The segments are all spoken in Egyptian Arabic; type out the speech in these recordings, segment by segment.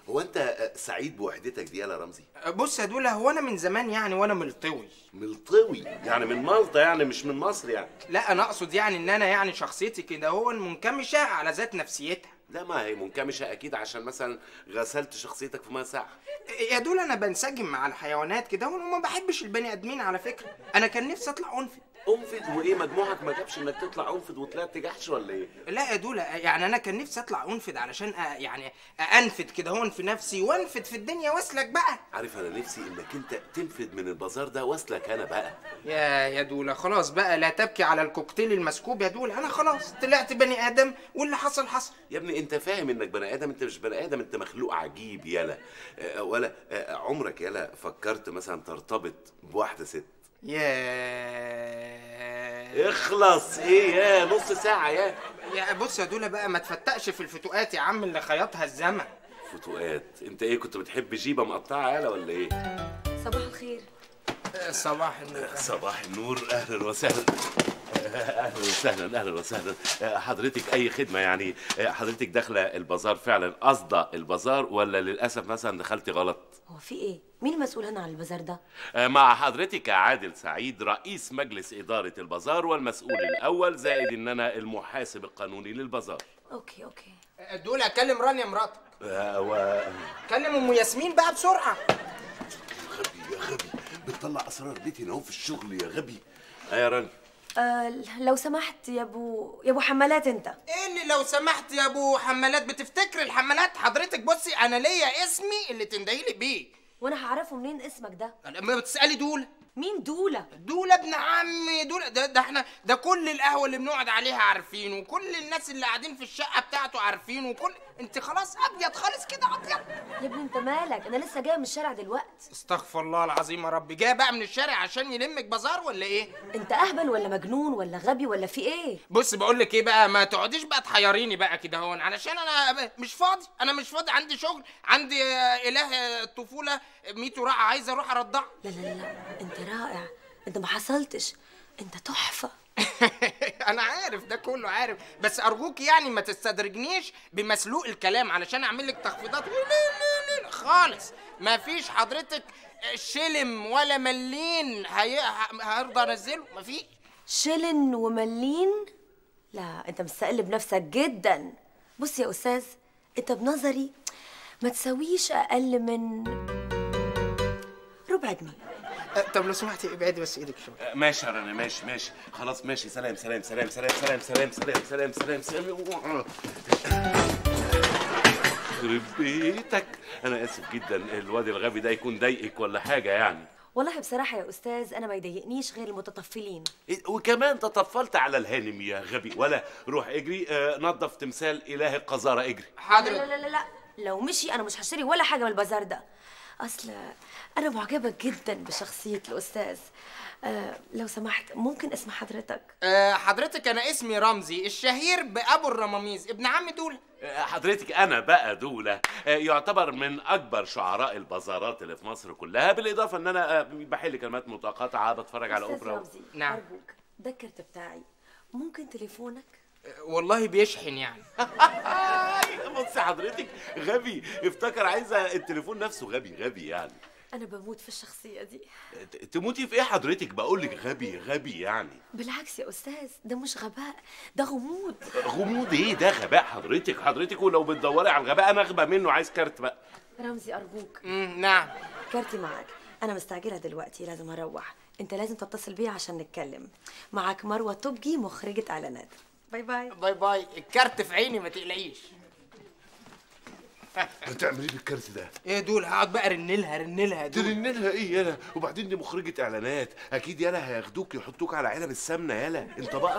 هو انت آه، سعيد بوحدتك دي يالا رمزي بص يا دولا هو انا من زمان يعني وانا ملطوي ملطوي يعني من مالطا يعني مش من مصر يعني لا انا اقصد يعني ان انا يعني شخصيتي كده هو منكمشه على ذات نفسيتها لا ما هي منكمشه اكيد عشان مثلا غسلت شخصيتك في ميه ساقعه يا دول انا بنسجم مع الحيوانات كده وما بحبش البني ادمين على فكره انا كان نفسي اطلع انفد انفد وايه مجموعك ما جابش انك تطلع انفد وطلعت جحش ولا ايه لا يا دولا يعني انا كان نفسي اطلع انفد علشان أ... يعني انفد كده هون في نفسي وانفد في الدنيا واسلك بقى عارف انا نفسي انك انت تنفد من البازار ده واسلك انا بقى يا يا دولا خلاص بقى لا تبكي على الكوكتيل المسكوب يا دولا انا خلاص طلعت بني ادم واللي حصل حصل يا ابني انت فاهم انك بني ادم انت مش بني ادم انت مخلوق عجيب يالا آه، ولا آه، عمرك يالا فكرت مثلا ترتبط بواحده ست يا اخلص ايه يا نص ساعه يا يا بص يا دولا بقى ما تفتقش في الفتوقات يا عم اللي خيطها الزمن فتوقات انت ايه كنت بتحب جيبه مقطعه يالا ولا ايه صباح الخير صباح النور صباح النور اهلا وسهلا اهلا وسهلا اهلا وسهلا حضرتك اي خدمه يعني حضرتك داخله البازار فعلا قصده البازار ولا للاسف مثلا دخلتي غلط هو في ايه مين المسؤول هنا عن البازار ده مع حضرتك عادل سعيد رئيس مجلس اداره البازار والمسؤول الاول زائد ان انا المحاسب القانوني للبازار اوكي اوكي دول اكلم رانيا مراتك آه، و كلم ام ياسمين بقى بسرعه غبي يا غبي بتطلع اسرار بيتي هنا اهو في الشغل يا غبي آه يا راني آه لو سمحت يا ابو يا ابو حمالات انت ايه اللي لو سمحت يا ابو حمالات بتفتكر الحمالات حضرتك بصي انا ليا اسمي اللي تندهيلي بيه وانا هعرفه منين اسمك ده لما بتسالي دول مين دوله دول ابن عمي دول ده, ده احنا ده كل القهوه اللي بنقعد عليها عارفينه وكل الناس اللي قاعدين في الشقه بتاعته عارفينه وكل انت خلاص ابيض خالص كده ابيض يا ابني انت مالك انا لسه جايه من الشارع دلوقتي استغفر الله العظيم يا رب جاي بقى من الشارع عشان يلمك بازار ولا ايه انت اهبل ولا مجنون ولا غبي ولا في ايه بص بقول لك ايه بقى ما تقعديش بقى تحيريني بقى كده هون علشان انا مش فاضي انا مش فاضي عندي شغل عندي آه، اله الطفوله ميتو رائع عايز اروح ارضعه لا لا لا لا انت رائع انت ما حصلتش انت تحفه انا عارف ده كله عارف بس ارجوك يعني ما تستدرجنيش بمسلوق الكلام علشان اعمل لك تخفيضات خالص ما فيش حضرتك شلم ولا ملين هي... هرضى انزله ما فيش شلن وملين لا انت مستقل بنفسك جدا بص يا استاذ انت بنظري ما تساويش اقل من ربع جنيه طب لو سمحتي ابعدي بس ايدك شويه آه، ماشي يا رنا ماشي ماشي خلاص ماشي سلام سلام سلام سلام سلام سلام سلام سلام سلام سلام يخرب بيتك انا اسف جدا الواد الغبي ده يكون ضايقك ولا حاجه يعني والله بصراحه يا استاذ انا ما يضايقنيش غير المتطفلين إيه، وكمان تطفلت على الهانم يا غبي ولا روح اجري آه، نظف تمثال اله القذاره اجري لا حاضر لا لا لا لا لو مشي انا مش هشتري ولا حاجه من البازار ده اصل انا معجبه جدا بشخصيه الاستاذ آه لو سمحت ممكن اسم حضرتك أه حضرتك انا اسمي رمزي الشهير بابو الرماميز ابن عم دول آه، حضرتك انا بقى دوله آه، يعتبر من اكبر شعراء البازارات اللي في مصر كلها بالاضافه ان انا آه، بحل كلمات متقاطعه بتفرج على استاذ اوبرا رمزي نعم. ارجوك ده الكارت بتاعي ممكن تليفونك أه والله بيشحن يعني بصي حضرتك غبي افتكر عايزه التليفون نفسه غبي غبي يعني انا بموت في الشخصيه دي ت- تموتي في ايه حضرتك بقول لك غبي غبي يعني بالعكس يا استاذ ده مش غباء ده غموض غموض ايه ده غباء حضرتك حضرتك ولو بتدوري على الغباء انا اغبى منه عايز كارت بقى رمزي ارجوك مم، نعم كارتي معاك انا مستعجله دلوقتي لازم اروح انت لازم تتصل بيا عشان نتكلم معاك مروه توبجي مخرجه اعلانات باي باي باي باي الكارت في عيني ما تقلقيش هتعمل ايه بالكارت ده ايه دول هقعد بقى رنلها رنلها دول ترن لها ايه يالا وبعدين دي مخرجة اعلانات اكيد يالا هياخدوك يحطوك على علب السمنة يالا انت بقى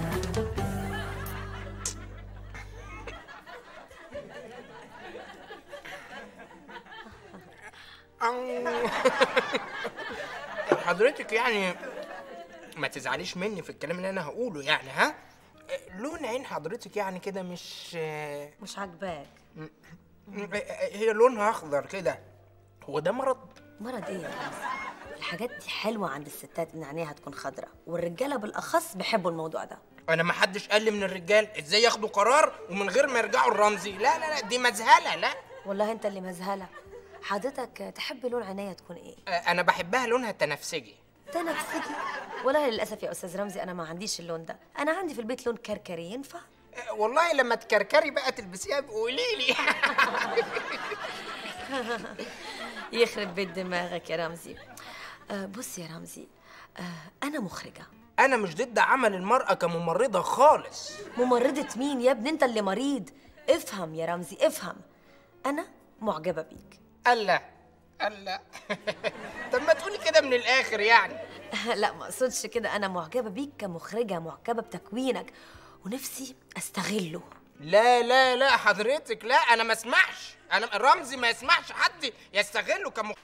حضرتك يعني ما تزعليش مني في الكلام اللي انا هقوله يعني ها لون عين حضرتك يعني كده مش مش عاجباك هي لونها اخضر كده هو ده مرض مرض ايه يا رمزي الحاجات دي حلوه عند الستات ان عينيها تكون خضراء والرجاله بالاخص بيحبوا الموضوع ده انا ما حدش قال لي من الرجال ازاي ياخدوا قرار ومن غير ما يرجعوا الرمزي لا لا لا دي مذهله لا والله انت اللي مذهله حضرتك تحب لون عينيا تكون ايه آه، انا بحبها لونها تنفسجي تنفسجي والله للاسف يا استاذ رمزي انا ما عنديش اللون ده انا عندي في البيت لون كركري ينفع آه، والله لما تكركري بقى تلبسيها قولي لي يخرب بيت دماغك يا رمزي آه بص يا رمزي آه انا مخرجه انا مش ضد عمل المرأة كممرضة خالص ممرضة مين يا ابني انت اللي مريض افهم يا رمزي افهم انا معجبه بيك الله الله طب ما تقولي كده من الاخر يعني لا ما اقصدش كده انا معجبه بيك كمخرجه معجبه بتكوينك ونفسي استغله لا لا لا حضرتك لا انا ما اسمحش انا رمزي ما يسمحش حد يستغله كم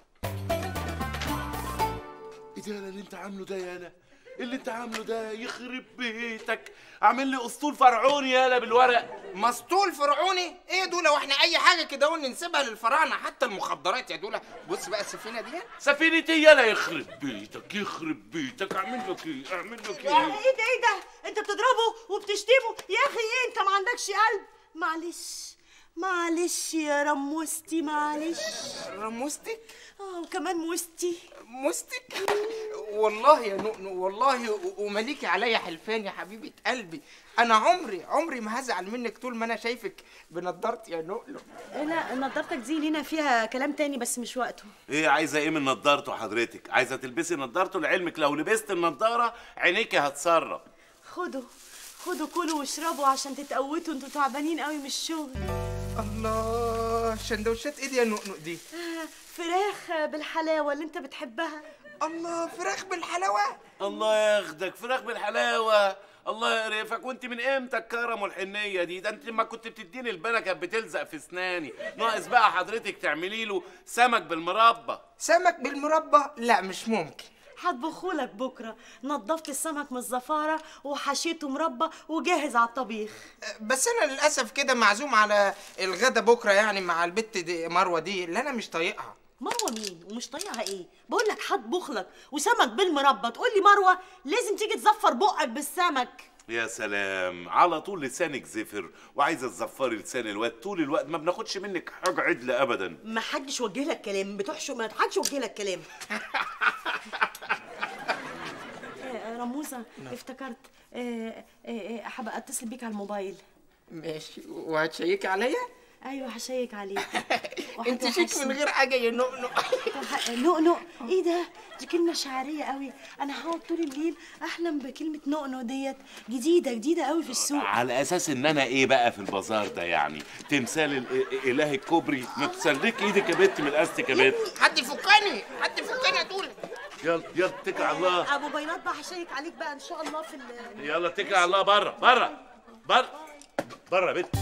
ايه ده اللي انت عامله ده يا انا اللي انت عامله ده يخرب بيتك عامل لي اسطول فرعوني يالا بالورق مسطول فرعوني ايه دول واحنا اي حاجه كده قلنا نسيبها للفراعنه حتى المخدرات يا دول بص بقى السفينه دي سفينة ايه يالا يخرب بيتك يخرب بيتك اعمل لك ايه اعمل لك ايه ايه ده ايه ده انت بتضربه وبتشتمه يا اخي ايه انت ما عندكش قلب معلش معلش يا رموستي معلش رموستك اه وكمان موستي مستك والله يا نؤنو والله و- ومليكي عليا حلفان يا حبيبه قلبي انا عمري عمري ما هزعل منك طول ما انا شايفك بنضارتي يا نؤنو لا نضارتك دي لينا فيها كلام تاني بس مش وقته ايه عايزه ايه من نضارته حضرتك عايزه تلبسي نضارته لعلمك لو لبست النضاره عينيكي هتسرب خدوا خدوا كلوا واشربوا عشان تتقوتوا انتوا تعبانين قوي من الشغل الله شندوتشات ايه دي يا نؤنو دي آه، فراخ بالحلاوه اللي انت بتحبها الله فراخ بالحلاوه الله ياخدك فراخ بالحلاوه الله يقرفك وانت من امتى الكرم والحنيه دي ده انت لما كنت بتديني البنا كانت بتلزق في اسناني ناقص بقى حضرتك تعملي له سمك بالمربى سمك بالمربى لا مش ممكن هطبخهولك بكره نضفت السمك من الزفاره وحشيته مربى وجاهز على الطبيخ بس انا للاسف كده معزوم على الغدا بكره يعني مع البت دي مروه دي اللي انا مش طايقها مروه مين ومش طايقها ايه بقول لك هطبخ لك وسمك بالمربى تقول لي مروه لازم تيجي تزفر بقك بالسمك يا سلام على طول لسانك زفر وعايزه تزفري لسان الواد طول الوقت ما بناخدش منك حاجه عدله ابدا ما حدش وجه لك كلام بتحشو ما حدش وجه لك كلام آه، رموزه افتكرت آه، آه، آه، هبقى اتصل بيك على الموبايل ماشي وهتشيكي عليا ايوه هشيك عليك انت شيك من غير حاجه يا نؤنو نؤنؤ ايه ده دي كلمه شعريه قوي انا هقعد طول الليل احلم بكلمه نؤنؤ ديت جديده جديده قوي في السوق على اساس ان انا ايه بقى في البازار ده يعني تمثال الاله الكوبري ما تسلك ايدك يا بت من الاستيك يا بت حد يفكني حد يفكني يا دول يلا يلا اتكل على الله ابو بينات بقى هشيك عليك بقى ان شاء الله في ال- يلا اتكل على الله بره بره بره بره يا بت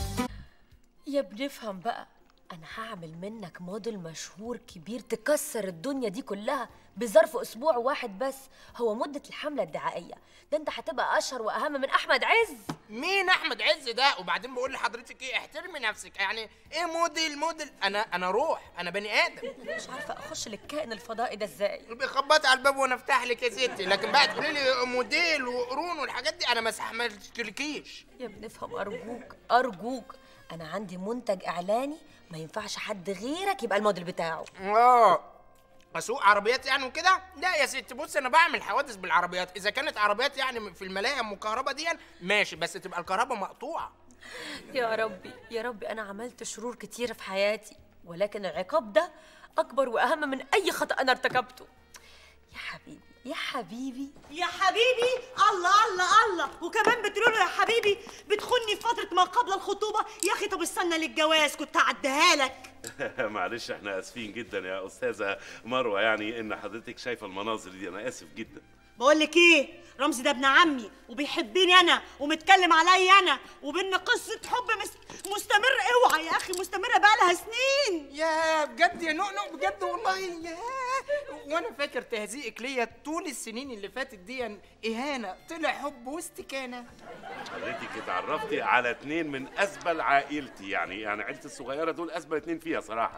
يا ابني افهم بقى انا هعمل منك موديل مشهور كبير تكسر الدنيا دي كلها بظرف اسبوع واحد بس هو مده الحمله الدعائيه ده انت هتبقى اشهر واهم من احمد عز مين احمد عز ده وبعدين بقول لحضرتك ايه احترمي نفسك يعني ايه موديل موديل انا انا روح انا بني ادم مش عارفه اخش للكائن الفضائي ده ازاي بيخبط على الباب وانا افتح لك يا ستي لكن بقى تقولي لي موديل وقرون والحاجات دي انا ما استحملتلكيش يا ابني افهم ارجوك ارجوك انا عندي منتج اعلاني ما ينفعش حد غيرك يبقى الموديل بتاعه اه اسوق عربيات يعني وكده لا يا ستي بص انا بعمل حوادث بالعربيات اذا كانت عربيات يعني في الملاهي ام كهرباء دي ماشي بس تبقى الكهرباء مقطوعه يا ربي يا ربي انا عملت شرور كتيره في حياتي ولكن العقاب ده اكبر واهم من اي خطا انا ارتكبته يا حبيبي يا حبيبي يا حبيبي الله الله الله وكمان بتقولوا له يا حبيبي بتخني في فتره ما قبل الخطوبه يا اخي طب استنى للجواز كنت هعديها لك معلش احنا اسفين جدا يا استاذه مروه يعني ان حضرتك شايفه المناظر دي انا اسف جدا بقول لك ايه رمزي ده ابن عمي وبيحبني انا ومتكلم عليا انا وبينا قصه حب مس... مستمر اوعى يا اخي مستمره بقالها سنين يا بجد يا نؤنؤ بجد والله يا وانا فاكر تهزيئك ليا طول السنين اللي فاتت دي اهانه طلع حب واستكانه حضرتك اتعرفتي على اتنين من اسبل عائلتي يعني يعني عيلتي الصغيره دول اسبل اتنين فيها صراحه يعني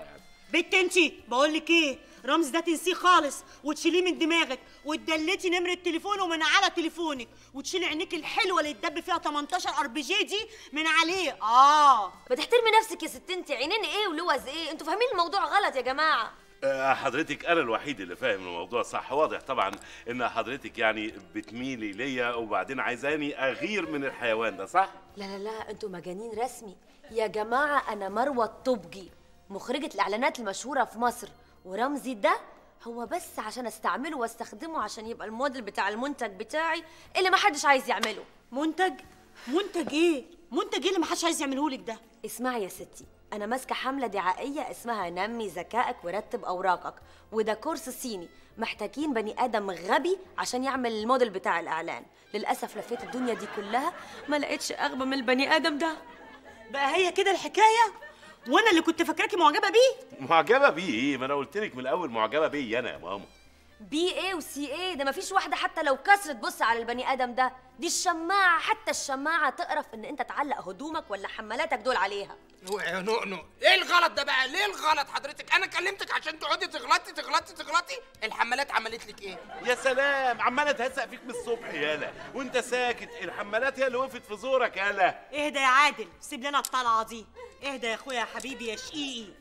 بنت انتي بقول لك ايه رمز ده تنسيه خالص وتشيليه من دماغك وتدلتي نمرة تليفونه من على تليفونك وتشيلي عينيك الحلوة اللي يتدب فيها 18 ار بي جي دي من عليه اه ما تحترمي نفسك يا ست انت عينين ايه ولوز ايه انتوا فاهمين الموضوع غلط يا جماعه آه، حضرتك انا الوحيد اللي فاهم الموضوع صح واضح طبعا ان حضرتك يعني بتميلي ليا وبعدين عايزاني اغير من الحيوان ده صح لا لا لا انتوا مجانين رسمي يا جماعه انا مروه الطبجي مخرجه الاعلانات المشهوره في مصر ورمزي ده هو بس عشان استعمله واستخدمه عشان يبقى الموديل بتاع المنتج بتاعي اللي ما حدش عايز يعمله منتج منتج ايه منتج ايه اللي محدش عايز يعمله لك ده اسمعي يا ستي انا ماسكه حمله دعائيه اسمها نمي ذكائك ورتب اوراقك وده كورس صيني محتاجين بني ادم غبي عشان يعمل الموديل بتاع الاعلان للاسف لفيت الدنيا دي كلها ما لقيتش اغبى من البني ادم ده بقى هي كده الحكايه وانا اللي كنت فاكراكي معجبه بيه معجبه بيه ايه ما انا قلت لك من الاول معجبه بيا انا يا ماما بي ايه وسي ايه ده مفيش واحده حتى لو كسرت تبص على البني ادم ده دي الشماعه حتى الشماعه تقرف ان انت تعلق هدومك ولا حمالاتك دول عليها يا نؤنو ايه الغلط ده بقى ليه الغلط حضرتك انا كلمتك عشان تقعدي تغلطي تغلطي تغلطي الحمالات عملت لك ايه يا سلام عماله تهزق فيك من الصبح يالا وانت ساكت الحمالات هي اللي وقفت في زورك يالا اهدى يا عادل سيب لنا الطلعه دي اهدى يا اخويا يا حبيبي يا شقيقي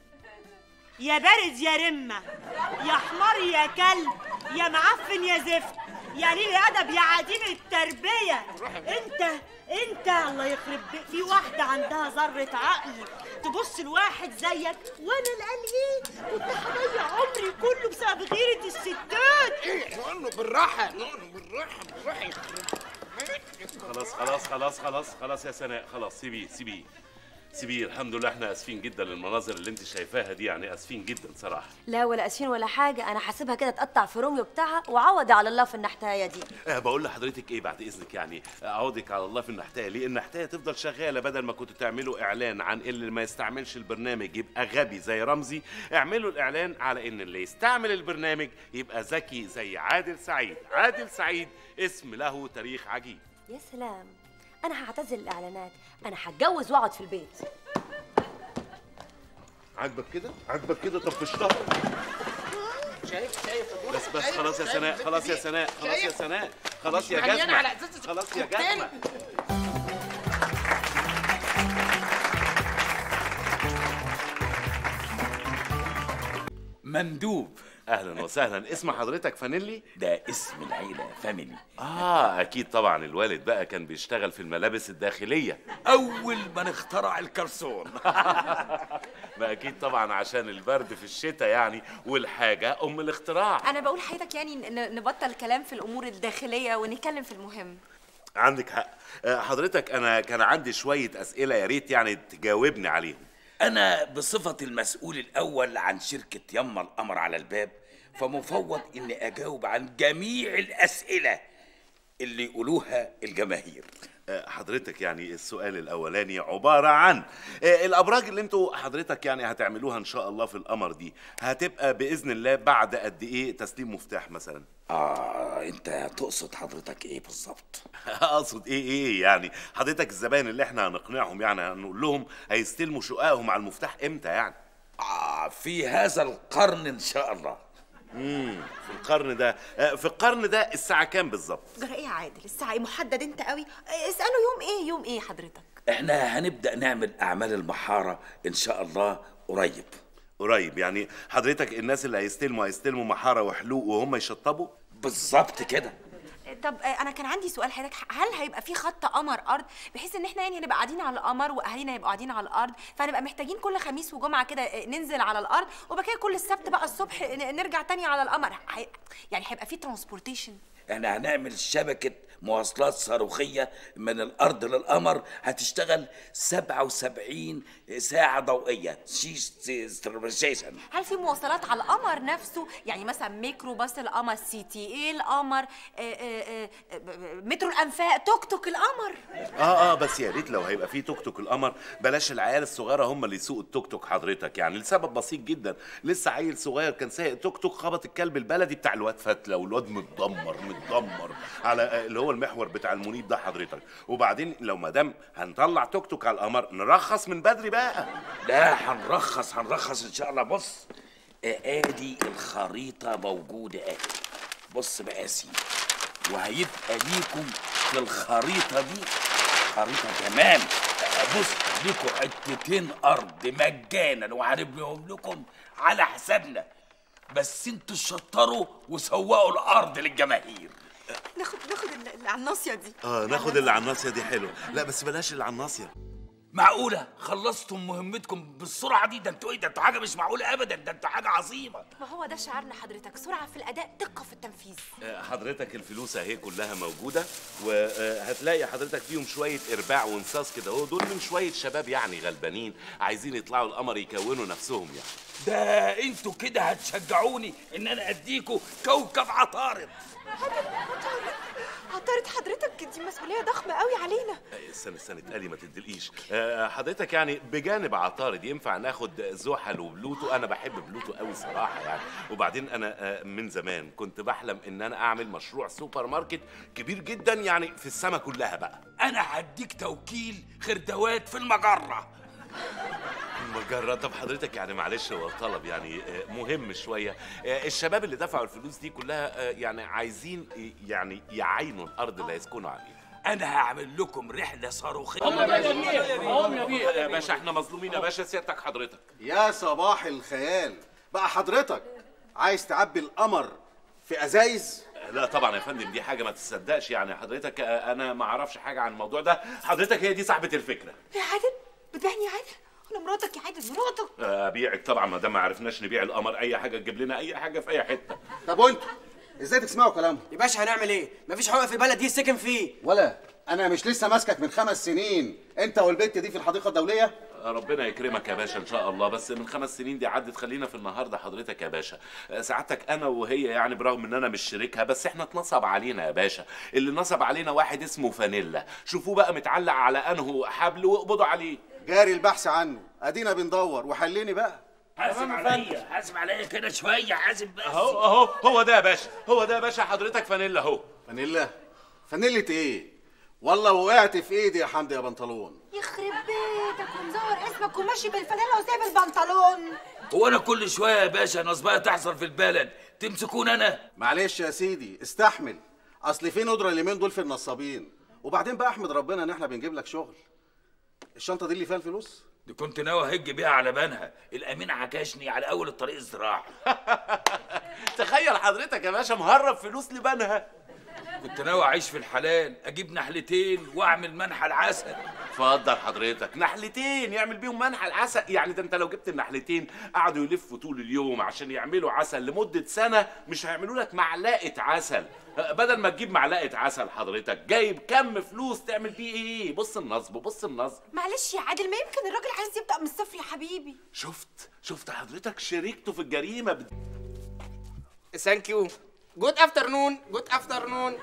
يا بارد يا رمه يا حمار يا كلب يا معفن يا زفت يا قليل ادب يا عديم التربيه انت انت الله يخرب بيك في واحده عندها ذره عقل تبص لواحد زيك وانا القليل كنت هضيع عمري كله بسبب غيره الستات ايه نؤنو بالراحه نؤنو بالراحه بالراحه يخرب بيتك. خلاص خلاص خلاص خلاص خلاص يا سناء خلاص سيبيه سيبيه سيبيه الحمد لله احنا اسفين جدا للمناظر اللي انت شايفاها دي يعني اسفين جدا صراحه لا ولا اسفين ولا حاجه انا حاسبها كده تقطع في روميو بتاعها وعوضي على الله في النحتايه دي أه بقول لحضرتك ايه بعد اذنك يعني اعوضك على الله في النحتايه ليه النحتايه تفضل شغاله بدل ما كنتوا تعملوا اعلان عن اللي ما يستعملش البرنامج يبقى غبي زي رمزي اعملوا الاعلان على ان اللي يستعمل البرنامج يبقى ذكي زي عادل سعيد عادل سعيد اسم له تاريخ عجيب يا سلام انا هعتزل الاعلانات انا هتجوز واقعد في البيت عاجبك كده عاجبك كده طب في الشهر شايف شايف بس بس شايف- خلاص يا شايف سناء البنت خلاص يا دي؟ سناء خلاص يا شايف؟ سناء خلاص يا مش مليانة على جزمة أساس خلاص يا كوكتيل. جزمة مندوب اهلا وسهلا اسم حضرتك فانيلي ده اسم العيلة فاميلي اه اكيد طبعا الوالد بقى كان بيشتغل في الملابس الداخليه أول من اخترع الكرسون ما اكيد طبعا عشان البرد في الشتاء يعني والحاجه ام الاختراع انا بقول حضرتك يعني ن- نبطل كلام في الامور الداخليه ونتكلم في المهم عندك حق آه، حضرتك انا كان عندي شويه اسئله يا ريت يعني تجاوبني عليهم أنا بصفتي المسؤول الأول عن شركة يما القمر على الباب فمفوض إني أجاوب عن جميع الأسئلة اللي يقولوها الجماهير آه، حضرتك يعني السؤال الاولاني عباره عن آه، الابراج اللي انتوا حضرتك يعني هتعملوها ان شاء الله في القمر دي هتبقى باذن الله بعد قد ايه تسليم مفتاح مثلا آه أنت تقصد حضرتك إيه بالظبط؟ اقصد ايه ايه يعني حضرتك الزباين اللي احنا هنقنعهم يعني هنقول لهم هيستلموا شققهم على المفتاح امتى يعني آه في هذا القرن إن شاء الله امم في القرن ده آه، في القرن ده الساعه كام بالظبط جرى ايه يا عادل الساعه ايه محدد انت قوي اساله يوم ايه يوم ايه حضرتك إحنا هنبدأ نعمل أعمال المحارة إن شاء الله قريب قريب يعني حضرتك الناس اللي هيستلموا هيستلموا محاره وحلوق وهم يشطبوا بالظبط كده طب آه، انا كان عندي سؤال حضرتك هل هيبقى في خط قمر ارض بحيث ان احنا يعني هنبقى قاعدين على القمر واهالينا يبقوا قاعدين على الارض فهنبقى محتاجين كل خميس وجمعه كده آه، ننزل على الارض وبعد كده كل السبت بقى الصبح ن- نرجع تاني على القمر هي... يعني هيبقى في ترانسبورتيشن احنا هنعمل شبكة مواصلات صاروخية من الأرض للقمر هتشتغل 77 ساعة ضوئية ستيشن هل في مواصلات على القمر نفسه يعني مثلا ميكرو باص القمر سي تي اي القمر آه، آه، آه، آه، مترو الانفاق توك توك القمر اه اه بس يا ريت لو هيبقى في توك توك القمر بلاش العيال الصغيره هم اللي يسوقوا التوك توك حضرتك يعني لسبب بسيط جدا لسه عيل صغير كان سايق توك توك خبط الكلب البلدي بتاع الواد فتله والواد متدمر متدمر على آه، اللي هو هو المحور بتاع المنيب ده حضرتك وبعدين لو ما دام هنطلع توك توك على القمر نرخص من بدري بقى لا هنرخص هنرخص ان شاء الله بص آه، ادي الخريطه موجوده اهي بص بقى يا سيدي وهيبقى ليكم في الخريطه دي خريطه تمام آه، بص ليكم حتتين ارض مجانا وهنبنيهم لكم على حسابنا بس انتوا شطروا وسوقوا الارض للجماهير ناخد ناخد ال- العناصيه دي اه ناخد اللي على الناصيه دي حلو لا بس بلاش اللي على الناصيه معقولة خلصتم مهمتكم بالسرعة دي ده انتوا ايه ده انتوا حاجة مش معقولة أبدا ده انتوا حاجة عظيمة ما هو ده شعارنا حضرتك سرعه في الاداء دقه في التنفيذ آه، حضرتك الفلوس اهي كلها موجودة وهتلاقي حضرتك فيهم شوية إرباع وانصاص كده هو دول من شوية شباب يعني غلبانين عايزين يطلعوا القمر يكونوا نفسهم يعني ده انتوا كده هتشجعوني ان انا اديكوا كوكب عطارد عطارد حضرتك دي مسؤوليه ضخمه قوي علينا آه، استنى استنى اتقالي ما تدلقيش آه، حضرتك يعني بجانب عطارد ينفع ناخد زحل وبلوتو انا بحب بلوتو قوي صراحه يعني وبعدين انا آه، من زمان كنت بحلم ان انا اعمل مشروع سوبر ماركت كبير جدا يعني في السما كلها بقى انا هديك توكيل خردوات في المجرة مجرة طب حضرتك يعني معلش هو طلب يعني آه، مهم شوية آه، الشباب اللي دفعوا الفلوس دي كلها آه، يعني عايزين ي- يعني يعاينوا الأرض اللي هيسكنوا عليها انا هعمل لكم رحلة صاروخية يا باشا احنا مظلومين يا باشا سيادتك حضرتك يا صباح الخيال بقى حضرتك عايز تعبي القمر في ازايز لا طبعا يا فندم دي حاجة ما تصدقش يعني حضرتك آه، أنا ما أعرفش حاجة عن الموضوع ده حضرتك هي دي صاحبة الفكرة يا عادل بتبيعني يا عادل انا مراتك يا عادل مراتك آه، أبيعك طبعا ما دام ما عرفناش نبيع القمر أي حاجة تجيب لنا أي حاجة في أي حتة طب وانتوا ازاي تسمعوا كلامهم يا باشا هنعمل ايه؟ مفيش حقوق في البلد دي سكن فيه ولا انا مش لسه ماسكك من خمس سنين انت والبت دي في الحديقه الدوليه ربنا يكرمك يا باشا ان شاء الله بس من خمس سنين دي عدت خلينا في النهارده حضرتك يا باشا آه، سعادتك انا وهي يعني برغم ان انا مش شريكها بس احنا اتنصب علينا يا باشا اللي نصب علينا واحد اسمه فانيلا شوفوه بقى متعلق على انه حبل واقبضوا عليه جاري البحث عنه ادينا بندور وحليني بقى حاسب عليا حاسب عليا كده شوية حاسب بس اهو اهو هو ده يا باشا هو ده يا باشا حضرتك فانيلا اهو فانيلا فانيلة ايه والله وقعت في ايدي يا حمدي يا بنطلون يخرب بيتك ومزور اسمك وماشي بالفانيلا وسايب البنطلون هو انا كل شوية يا باشا نصبايا تحصل في البلد تمسكون انا معلش يا سيدي استحمل اصل في ندره اليومين دول في النصابين وبعدين بقى احمد ربنا ان احنا بنجيب لك شغل الشنطه دي اللي فيها الفلوس دي كنت ناوي اهج بيها على بنها الامين عكشني على اول الطريق الزراعي تخيل حضرتك يا باشا مهرب فلوس لبنها كنت ناوي اعيش في الحلال اجيب نحلتين واعمل منحى العسل اتفضل حضرتك نحلتين يعمل بيهم منحى العسل يعني ده انت لو جبت النحلتين قعدوا يلفوا طول اليوم عشان يعملوا عسل لمدة سنة مش هيعملوا لك معلقة عسل بدل ما تجيب معلقة عسل حضرتك جايب كم فلوس تعمل بيه ايه بص النصب بص النصب معلش يا عادل ما يمكن الراجل عايز يبدا من الصفر يا حبيبي شفت شفت حضرتك شريكته في الجريمة بت... ثانك يو جود افترنون جود افترنون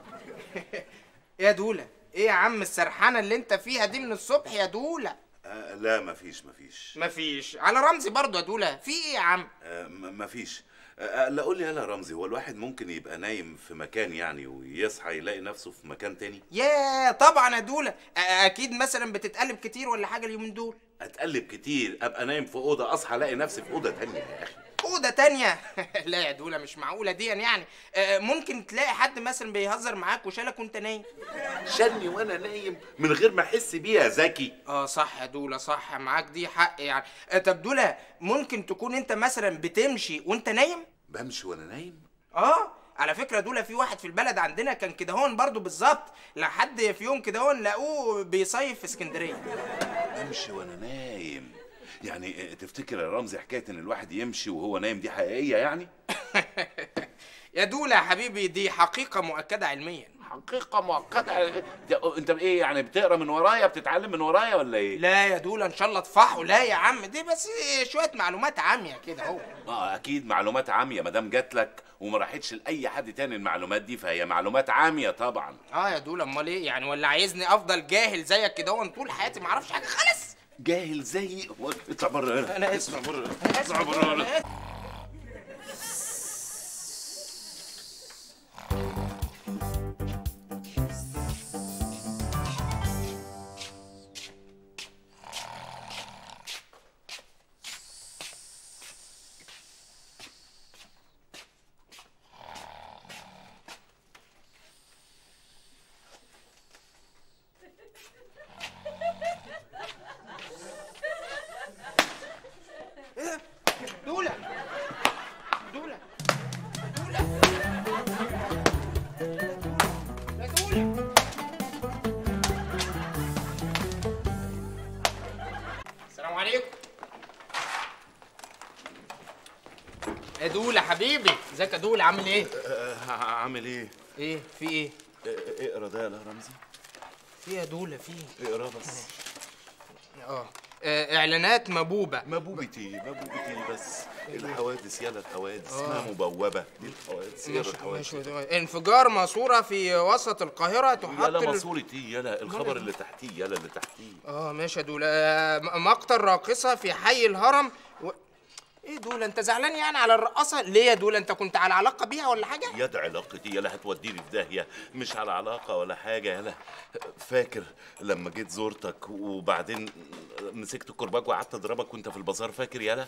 يا دولا ايه يا عم السرحانه اللي انت فيها دي من الصبح يا دولا آه لا مفيش مفيش مفيش على رمزي برضو يا دولا في ايه يا عم آه م- مفيش آه لا قول لي يلا رمزي هو الواحد ممكن يبقى نايم في مكان يعني ويصحى يلاقي نفسه في مكان تاني يا طبعا يا دولا أ- اكيد مثلا بتتقلب كتير ولا حاجه اليومين دول اتقلب كتير ابقى نايم في اوضه اصحى الاقي نفسي في اوضه تانية يا اخي اوضه تانية لا يا دولا مش معقوله دي يعني آه، ممكن تلاقي حد مثلا بيهزر معاك وشالك وانت نايم شالني وانا نايم من غير ما احس بيه يا زكي اه صح يا دولا صح معاك دي حق يعني آه، طب دولا ممكن تكون انت مثلا بتمشي وانت نايم بمشي وانا نايم اه على فكره دول في واحد في البلد عندنا كان كده هون برضه بالظبط لحد في يوم كده هون لقوه بيصيف في اسكندريه بمشي وانا نايم يعني آه، تفتكر يا رمزي حكايه ان الواحد يمشي وهو نايم دي حقيقيه يعني يا دولا يا حبيبي دي حقيقه مؤكده علميا حقيقه مؤقته ده- انت ايه يعني بتقرا من ورايا بتتعلم من ورايا ولا ايه لا يا دولا ان شاء الله تفحوا لا يا عم دي بس شويه معلومات عاميه كده اهو اه اكيد معلومات عاميه ما دام جات لك وما راحتش لاي حد تاني المعلومات دي فهي معلومات عاميه طبعا اه يا دولا امال ايه يعني ولا عايزني افضل جاهل زيك كده هون طول حياتي ما اعرفش حاجه خالص جاهل زي اطلع بره هنا انا اسف اطلع بره أنا آسف. اطلع بره هنا أنا آسف. يا دوله حبيبي ازيك يا دوله عامل ايه آه، عامل ايه ايه في ايه آه، اقرا ده يا رمزي في يا دوله في اقرا بس اه آه، اعلانات مبوبه مبوبتي مبوبتي بس الحوادث يلا الحوادث اسمها مبوبه دي الحوادث يلا ماشي الحوادث ماشي انفجار ماسوره في وسط القاهره تحط يلا ال- ماسورة ايه يلا الخبر اللي تحتيه يلا اللي تحتيه اه ماشي يا دوله آه، م- مقتل راقصه في حي الهرم و... ايه دوله انت زعلان يعني على الرقاصه ليه يا دوله انت كنت على علاقه بيها ولا حاجه يد علاقتي يلا هتوديني في داهيه مش على علاقه ولا حاجه يلا فاكر لما جيت زورتك وبعدين مسكت كرباج وقعدت اضربك وانت في البازار فاكر يلا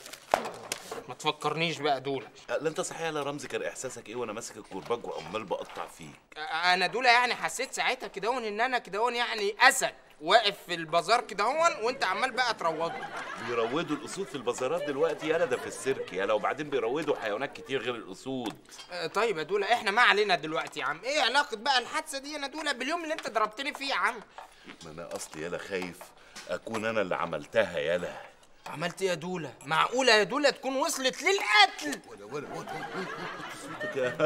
ما تفكرنيش بقى دوله لا انت صحيح يا رمزي كان احساسك ايه وانا ماسك الكرباج وعمال بقطع فيك آه، انا دوله يعني حسيت ساعتها كده هون ان انا كده هون يعني اسد واقف في البازار كده هون وانت عمال بقى تروضه بيروضوا الاسود في البازارات دلوقتي يلا ده في السيرك يلا وبعدين بيروضوا حيوانات كتير غير الاسود آه، طيب يا دوله احنا ما علينا دلوقتي يا عم ايه علاقه بقى الحادثه دي انا دوله باليوم اللي انت ضربتني فيه يا عم ما انا اصلي يلا خايف اكون انا اللي عملتها يلا عملت ايه يا دوله معقوله يا دوله تكون وصلت للقتل ولا ولا ولا صوتك يا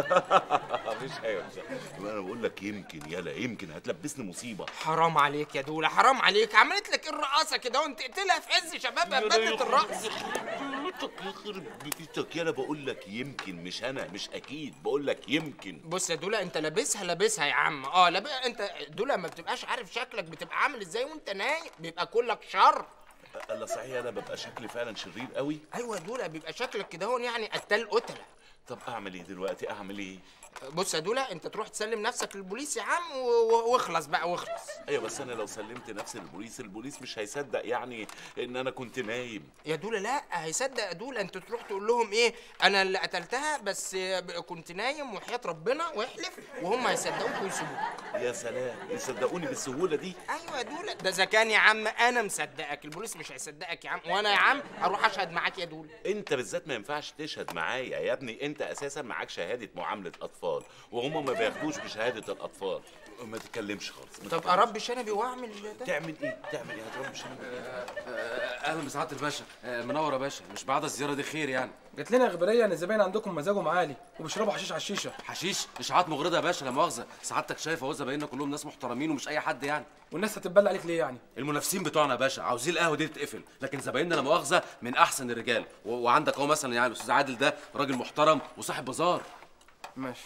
مش ايوه مش أيوة. انا بقول لك يمكن يلا يمكن هتلبسني مصيبه حرام عليك يا دوله حرام عليك عملت لك ايه الرقاصه كده وانت تقتلها في عز شبابها بدت الرقص بيتك يخرب بيتك يلا بقول لك يمكن مش انا مش اكيد بقول لك يمكن بص يا دولا انت لابسها لابسها يا عم اه لاب... انت دولا ما بتبقاش عارف شكلك بتبقى عامل ازاي وانت نايم بيبقى كلك شر الله صحيح انا ببقى شكلي فعلا شرير قوي ايوه يا دولا بيبقى شكلك كده هون يعني قتال قتله طب اعمل ايه دلوقتي اعمل ايه بص يا دولا انت تروح تسلم نفسك للبوليس يا عم و... و... واخلص بقى واخلص ايوه بس انا لو سلمت نفسي للبوليس البوليس مش هيصدق يعني ان انا كنت نايم يا دولا لا هيصدق يا دولا انت تروح تقول لهم ايه انا اللي قتلتها بس كنت نايم وحياة ربنا واحلف وهم هيصدقوك ويسيبوك يا سلام يصدقوني بالسهوله دي ايوه يا دولا ده اذا كان يا عم انا مصدقك البوليس مش هيصدقك يا عم وانا يا عم هروح اشهد معاك يا دولا انت بالذات ما ينفعش تشهد معايا يا ابني انت اساسا معاك شهاده معامله اطفال وهم ما بياخدوش بشهاده الاطفال ما تتكلمش خالص ما طب تتكلمش. اربي شنبي واعمل ده تعمل ايه تعمل ايه هتربي شنب اهلا بسعاده الباشا آه، منور يا باشا مش بعد الزياره دي خير يعني جات لنا اخباريه ان الزباين عندكم مزاجهم عالي وبيشربوا حشيش على الشيشه حشيش اشاعات مغرضه يا باشا لا مؤاخذه سعادتك شايف اهو زبايننا كلهم ناس محترمين ومش اي حد يعني والناس هتتبلى عليك ليه يعني المنافسين بتوعنا يا باشا عاوزين القهوه دي تتقفل لكن زبايننا لا مؤاخذه من احسن الرجال و- وعندك اهو مثلا يعني الاستاذ عادل ده راجل محترم وصاحب بازار ماشي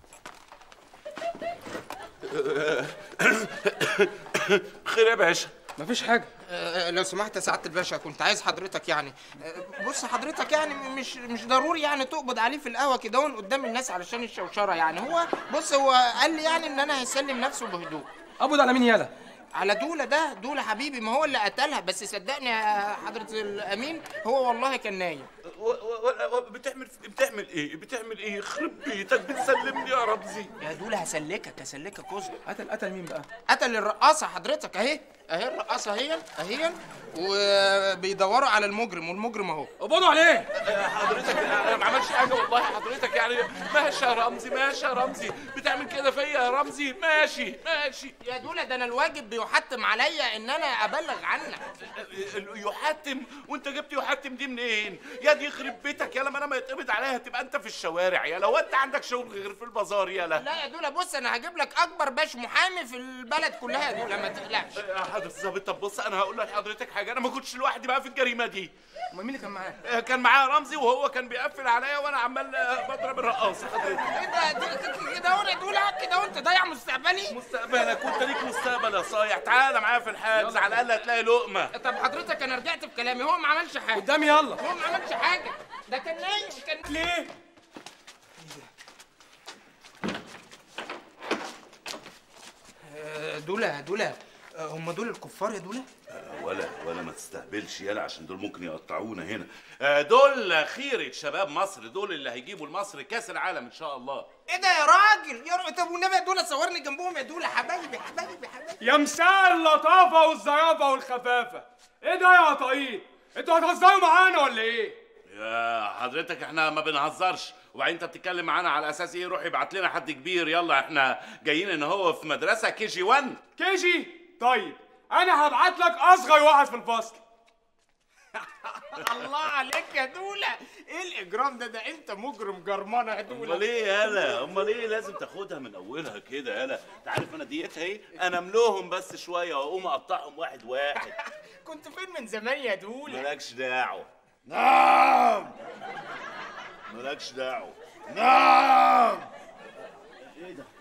خير يا باشا مفيش حاجه آه، لو سمحت يا سعاده الباشا كنت عايز حضرتك يعني آه، بص حضرتك يعني مش مش ضروري يعني تقبض عليه في القهوه كده هون قدام الناس علشان الشوشره يعني هو بص هو قال لي يعني ان انا هيسلم نفسه بهدوء قبض على مين يالا على دولة ده دولة حبيبي ما هو اللي قتلها بس صدقني يا حضرة الأمين هو والله كان نايم و- و- و- بتعمل بتعمل ايه بتعمل ايه يخرب بيتك بتسلمني يا رمزي يا دولة هسلكك هسلكك كوزة قتل قتل مين بقى قتل الرقاصة حضرتك أهي أهي الرقاصة اهي أهي وبيدوروا على المجرم والمجرم أهو قبضوا عليه حضرتك انا ما عملش حاجه والله حضرتك يعني ماشي يا رمزي ماشي يا رمزي بتعمل كده فيا يا رمزي ماشي ماشي يا دولة ده أنا الواجب بيحتم عليا إن أنا أبلغ عنك يحتم وانت جبت يحتم دي منين يا دي يخرب بيتك يالا ما انا ما يتقبض عليها تبقى انت في الشوارع يا لو انت عندك شغل غير في البازار يالا لا يا دولة بص أنا هجيب لك أكبر باش محامي في البلد كلها يا دولة ما تقلقش يا حضرة الظابط طب بص انا هقول لحضرتك حاجه انا ما كنتش لوحدي بقى في الجريمه دي امال مين اللي كان معاه آه، كان معايا رمزي وهو كان بيقفل عليا وانا عمال آه، بضرب الرقاصه حضرتك إيه ده ده- كده هو يا دولة كده وأنت ضايع مستقبلي مستقبلك وانت ليك مستقبل يا صايع تعالى معايا في الحجز على الاقل هتلاقي لقمه طب حضرتك أنا رجعت في كلامي هو ما عملش حاجة قدامي يلا هو ما عملش حاجة ده كان نايم كان ليه آه، دولة دولة آه، هم دول الكفار يا دولة؟ ولا ولا ما تستهبلش يالا عشان دول ممكن يقطعونا هنا آه، دول خيرة شباب مصر دول اللي هيجيبوا لمصر كاس العالم ان شاء الله ايه ده يا راجل يا راجل طب والنبي يا دولة صورني جنبهم يا دولة حبايبي حبايبي حبايبي يا مساء اللطافه والظرافه والخفافه ايه ده يا قطايف انتوا هتهزروا معانا ولا ايه يا حضرتك احنا ما بنهزرش وبعدين انت بتتكلم معانا على اساس ايه روح ابعت لنا حد كبير يلا احنا جايين ان هو في مدرسه كي جي 1 كيجي طيب انا هبعت لك اصغر واحد في الفصل الله عليك يا دوله ايه الاجرام ده ده انت مجرم جرمانه يا دوله امال ايه يالا امال ايه لازم تاخدها من اولها كده يالا انت عارف انا ديتها ايه انا املوهم بس شويه واقوم اقطعهم واحد واحد كنت فين من زمان يا دوله مالكش دعوه نعم مالكش دعوه نعم ايه ده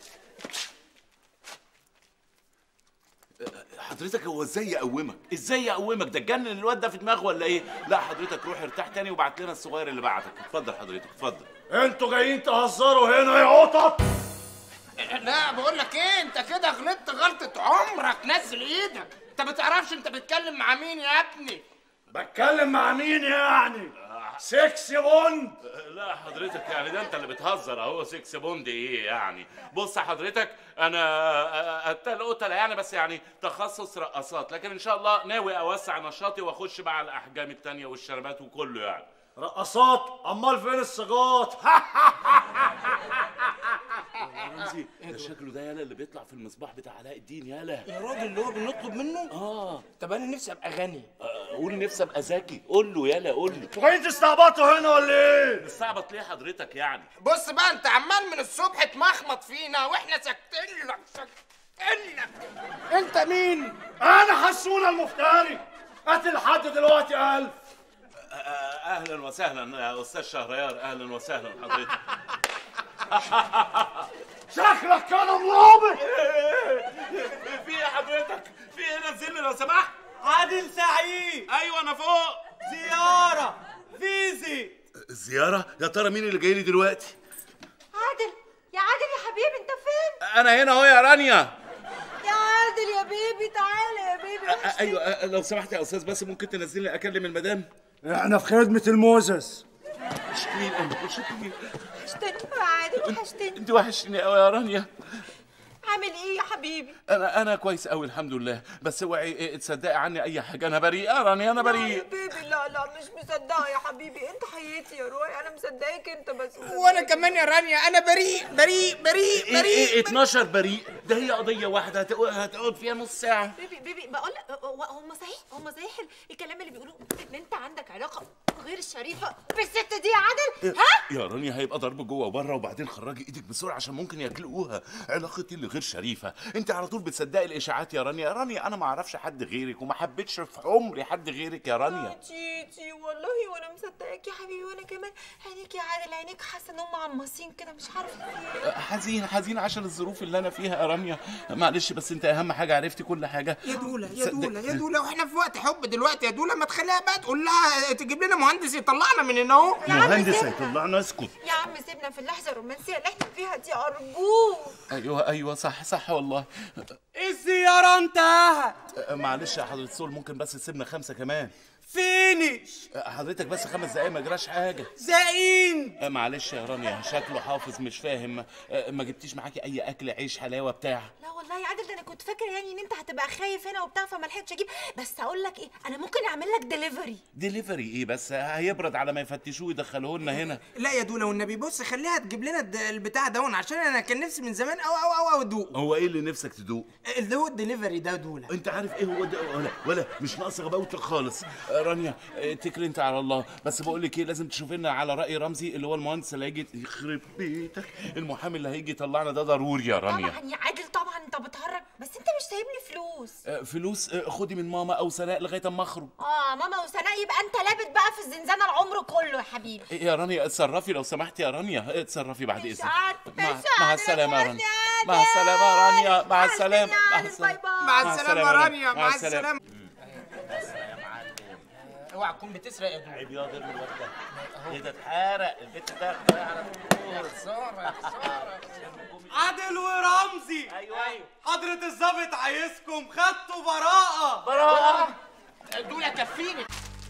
حضرتك هو ازاي يقومك؟ ازاي يقومك؟ ده اتجنن الواد ده في دماغه ولا ايه؟ لا حضرتك روح ارتاح تاني وبعت لنا الصغير اللي بعتك، اتفضل حضرتك اتفضل. انتوا جايين تهزروا هنا يا قطط لا بقول لك ايه انت كده غلطت غلطه عمرك نزل ايدك انت ما تعرفش انت بتتكلم مع مين يا ابني بتكلم مع مين يعني سكسي بوند لا حضرتك يعني ده انت اللي بتهزر اهو سكس بوند ايه يعني بص حضرتك انا قتل قتله يعني بس يعني تخصص رقصات لكن ان شاء الله ناوي اوسع نشاطي واخش بقى على الاحجام التانية والشربات وكله يعني رقصات امال فين السجات رمزي ده شكله ده يالا اللي بيطلع في المصباح بتاع علاء الدين يالا يا راجل اللي هو بنطلب منه اه طب انا نفسي ابقى غني آه، قول نفسي ابقى ذكي قول له يالا قول له انتوا جايين تستعبطوا هنا ولا ايه مستعبط ليه حضرتك يعني بص بقى انت عمال من الصبح تمخمط فينا واحنا ساكتين لك ساكتين لك انت مين انا حسونه المفتري قتل لحد دلوقتي الف آه، آه، اهلا وسهلا يا استاذ شهريار اهلا وسهلا حضرتك شكلك كان مرابط في ايه حضرتك في ايه نزلني لو سمحت عادل سعيد ايوه انا فوق زيارة فيزي زياره يا ترى مين اللي جاي لي دلوقتي عادل يا عادل يا حبيبي انت فين انا هنا اهو يا رانيا يا عادل يا بيبي تعالى يا بيبي آه، ايوه آه، لو سمحت يا استاذ بس ممكن تنزلني اكلم المدام احنا في خدمة الموزس وحشتني انا وحشتني وحشتني يا عادل وحشتني انت وحشتني قوي يا رانيا عامل ايه يا حبيبي انا انا كويس قوي الحمد لله بس اوعي إيه، تصدقي عني اي حاجه انا بريء يا رانيا انا لا يا بريء بيبي لا لا مش مصدقه يا حبيبي انت حياتي يا روحي انا مصدقاك انت بس وانا كمان يا رانيا انا بريء بريء بريء ايه بريء ايه 12 بريء ده هي قضيه واحده هتقعد هتقعد فيها نص ساعه بيبي بيبي بقول لك هم صحيح هم صحيح الكلام اللي بيقولوه ان انت عندك علاقه غير شريفه بالست دي يا عادل ها يا رانيا هيبقى ضرب جوه وبره وبعدين خرجي ايدك بسرعه عشان ممكن ياكلوها علاقتي اللي غير شريفه انت على طول بتصدقي الاشاعات يا رانيا يا رانيا انا ما اعرفش حد غيرك وما حبيتش في عمري حد غيرك يا رانيا تيتي والله وانا مصدقاك يا حبيبي وانا كمان عينيك يا عادل عينيك حاسه ان هم عماصين كده مش عارفه في ايه حزين حزين عشان الظروف اللي انا فيها يا رانيا معلش بس انت اهم حاجه عرفتي كل حاجه يا دوله يا صدق- دوله يا دوله واحنا في وقت حب دلوقتي يا دوله ما تخليها بقى تقول لها تجيب لنا مهندس يطلعنا من هنا اهو مهندس هيطلعنا اسكت يا عم سيبنا في اللحظه الرومانسيه اللي احنا فيها دي ارجوك ايوه ايوه صح صح والله الزيارة انتهت أه، معلش يا حضرة سول ممكن بس تسيبنا خمسة كمان فينش أه، حضرتك بس خمس دقايق ما جراش حاجة زقين أه، معلش يا رانيا شكله حافظ مش فاهم أه، ما جبتيش معاكي أي أكل عيش حلاوة بتاع لا والله يا عادل ده انا كنت فاكره يعني ان انت هتبقى خايف هنا وبتاع فما لحقتش اجيب بس اقول لك ايه انا ممكن اعمل لك ديليفري ديليفري إيه بس هيبرد على ما يفتشوه ويدخلوه لنا هنا لا يا دوله والنبي بص خليها تجيب لنا الد- البتاع دون عشان انا كان نفسي من زمان او او او او ادوق هو إيه اللي نفسك تدوق؟ اللي هو الدليفري ده دوله انت عارف ايه هو ده ولا ولا مش ناقص غباوتك خالص أه، رانيا أه، اتكلي انت على الله بس بقول لك ايه لازم تشوف لنا على راي رمزي اللي هو المهندس اللي هيجي يخرب بيتك المحامي اللي هيجي يطلعنا ده ضروري يا رانيا طبعا يا عادل طبعا انت بتهرج بس انت مش سايبني فلوس أه، فلوس أه، خدي من ماما او سناء لغايه اما اخرج اه ماما وسناء يبقى انت لابت بقى في الزنزانه العمر كله يا حبيبي إيه يا رانيا اتصرفي لو سمحت يا رانيا اتصرفي بعد مش اذنك عارفة، مع, مش مع عارفة السلامه يا يا رانيا عادل. مع السلامه يا رانيا مع السلامه يا مع عادل، السلامه باي باي. مع السلامه يا رانيا مع السلامة. السلامه اوعى تكون بتسرق يا دوله عيب يا غير الواد ده ايه ده اتحرق البيت ده على طول خساره خساره عادل ورمزي ايوه ايوه حضرة الظابط عايزكم خدتوا براءة براءه دوله كفيني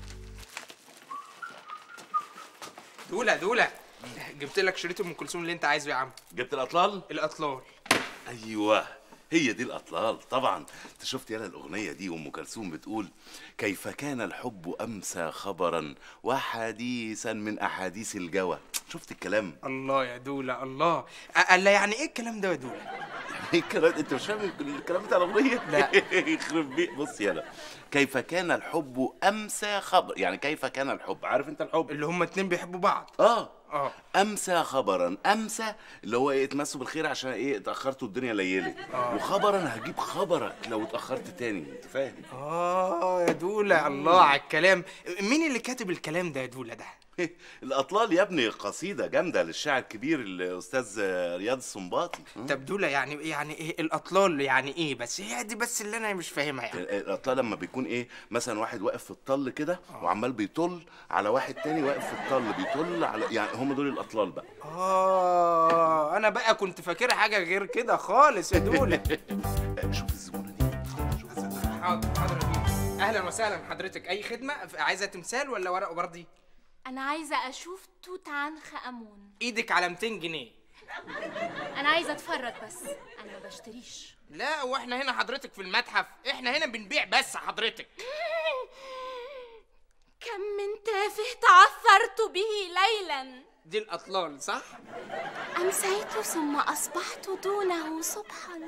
دوله دوله جبت لك شريط ام كلثوم اللي انت عايزه يا عم جبت الاطلال الاطلال ايوه هي دي الاطلال طبعا انت شفت يالا الاغنيه دي ام كلثوم بتقول كيف كان الحب امسى خبرا وحديثا من احاديث الجوى شفت الكلام الله يا دوله الله أ- الله يعني ايه الكلام ده يا دوله الكلام انت مش فاهم الكلام بتاع الاغنيه لا. يخرب بيك بص يلا كيف كان الحب امسى خبر يعني كيف كان الحب عارف انت الحب اللي هما اتنين بيحبوا بعض اه اه امسى خبرا امسى اللي هو ايه اتمسوا بالخير عشان ايه اتاخرت والدنيا ليلت وخبرا هجيب خبرك لو اتاخرت تاني انت فاهم اه يا دولا الله على الكلام مين اللي كاتب الكلام ده يا دولا ده الاطلال يا ابني قصيده جامده للشاعر الكبير الاستاذ رياض السنباطي طب دولا يعني يعني ايه الاطلال يعني ايه بس هي دي بس اللي انا مش فاهمها يعني الاطلال لما بيكون ايه مثلا واحد واقف في الطل كده وعمال بيطل على واحد تاني واقف في الطل بيطل على يعني هم دول الاطلال بقى اه انا بقى كنت فاكرها حاجه غير كده خالص يا دولا شوف الزبونه دي حاضر حاضر يا دولا اهلا وسهلا حضرتك اي خدمه عايزه تمثال ولا ورق وبردي انا عايزه اشوف توت عنخ امون ايدك على 200 جنيه انا عايزه اتفرج بس انا ما بشتريش لا واحنا هنا حضرتك في المتحف احنا هنا بنبيع بس حضرتك كم من تافه تعثرت به ليلا دي الاطلال صح امسيت ثم اصبحت دونه صبحا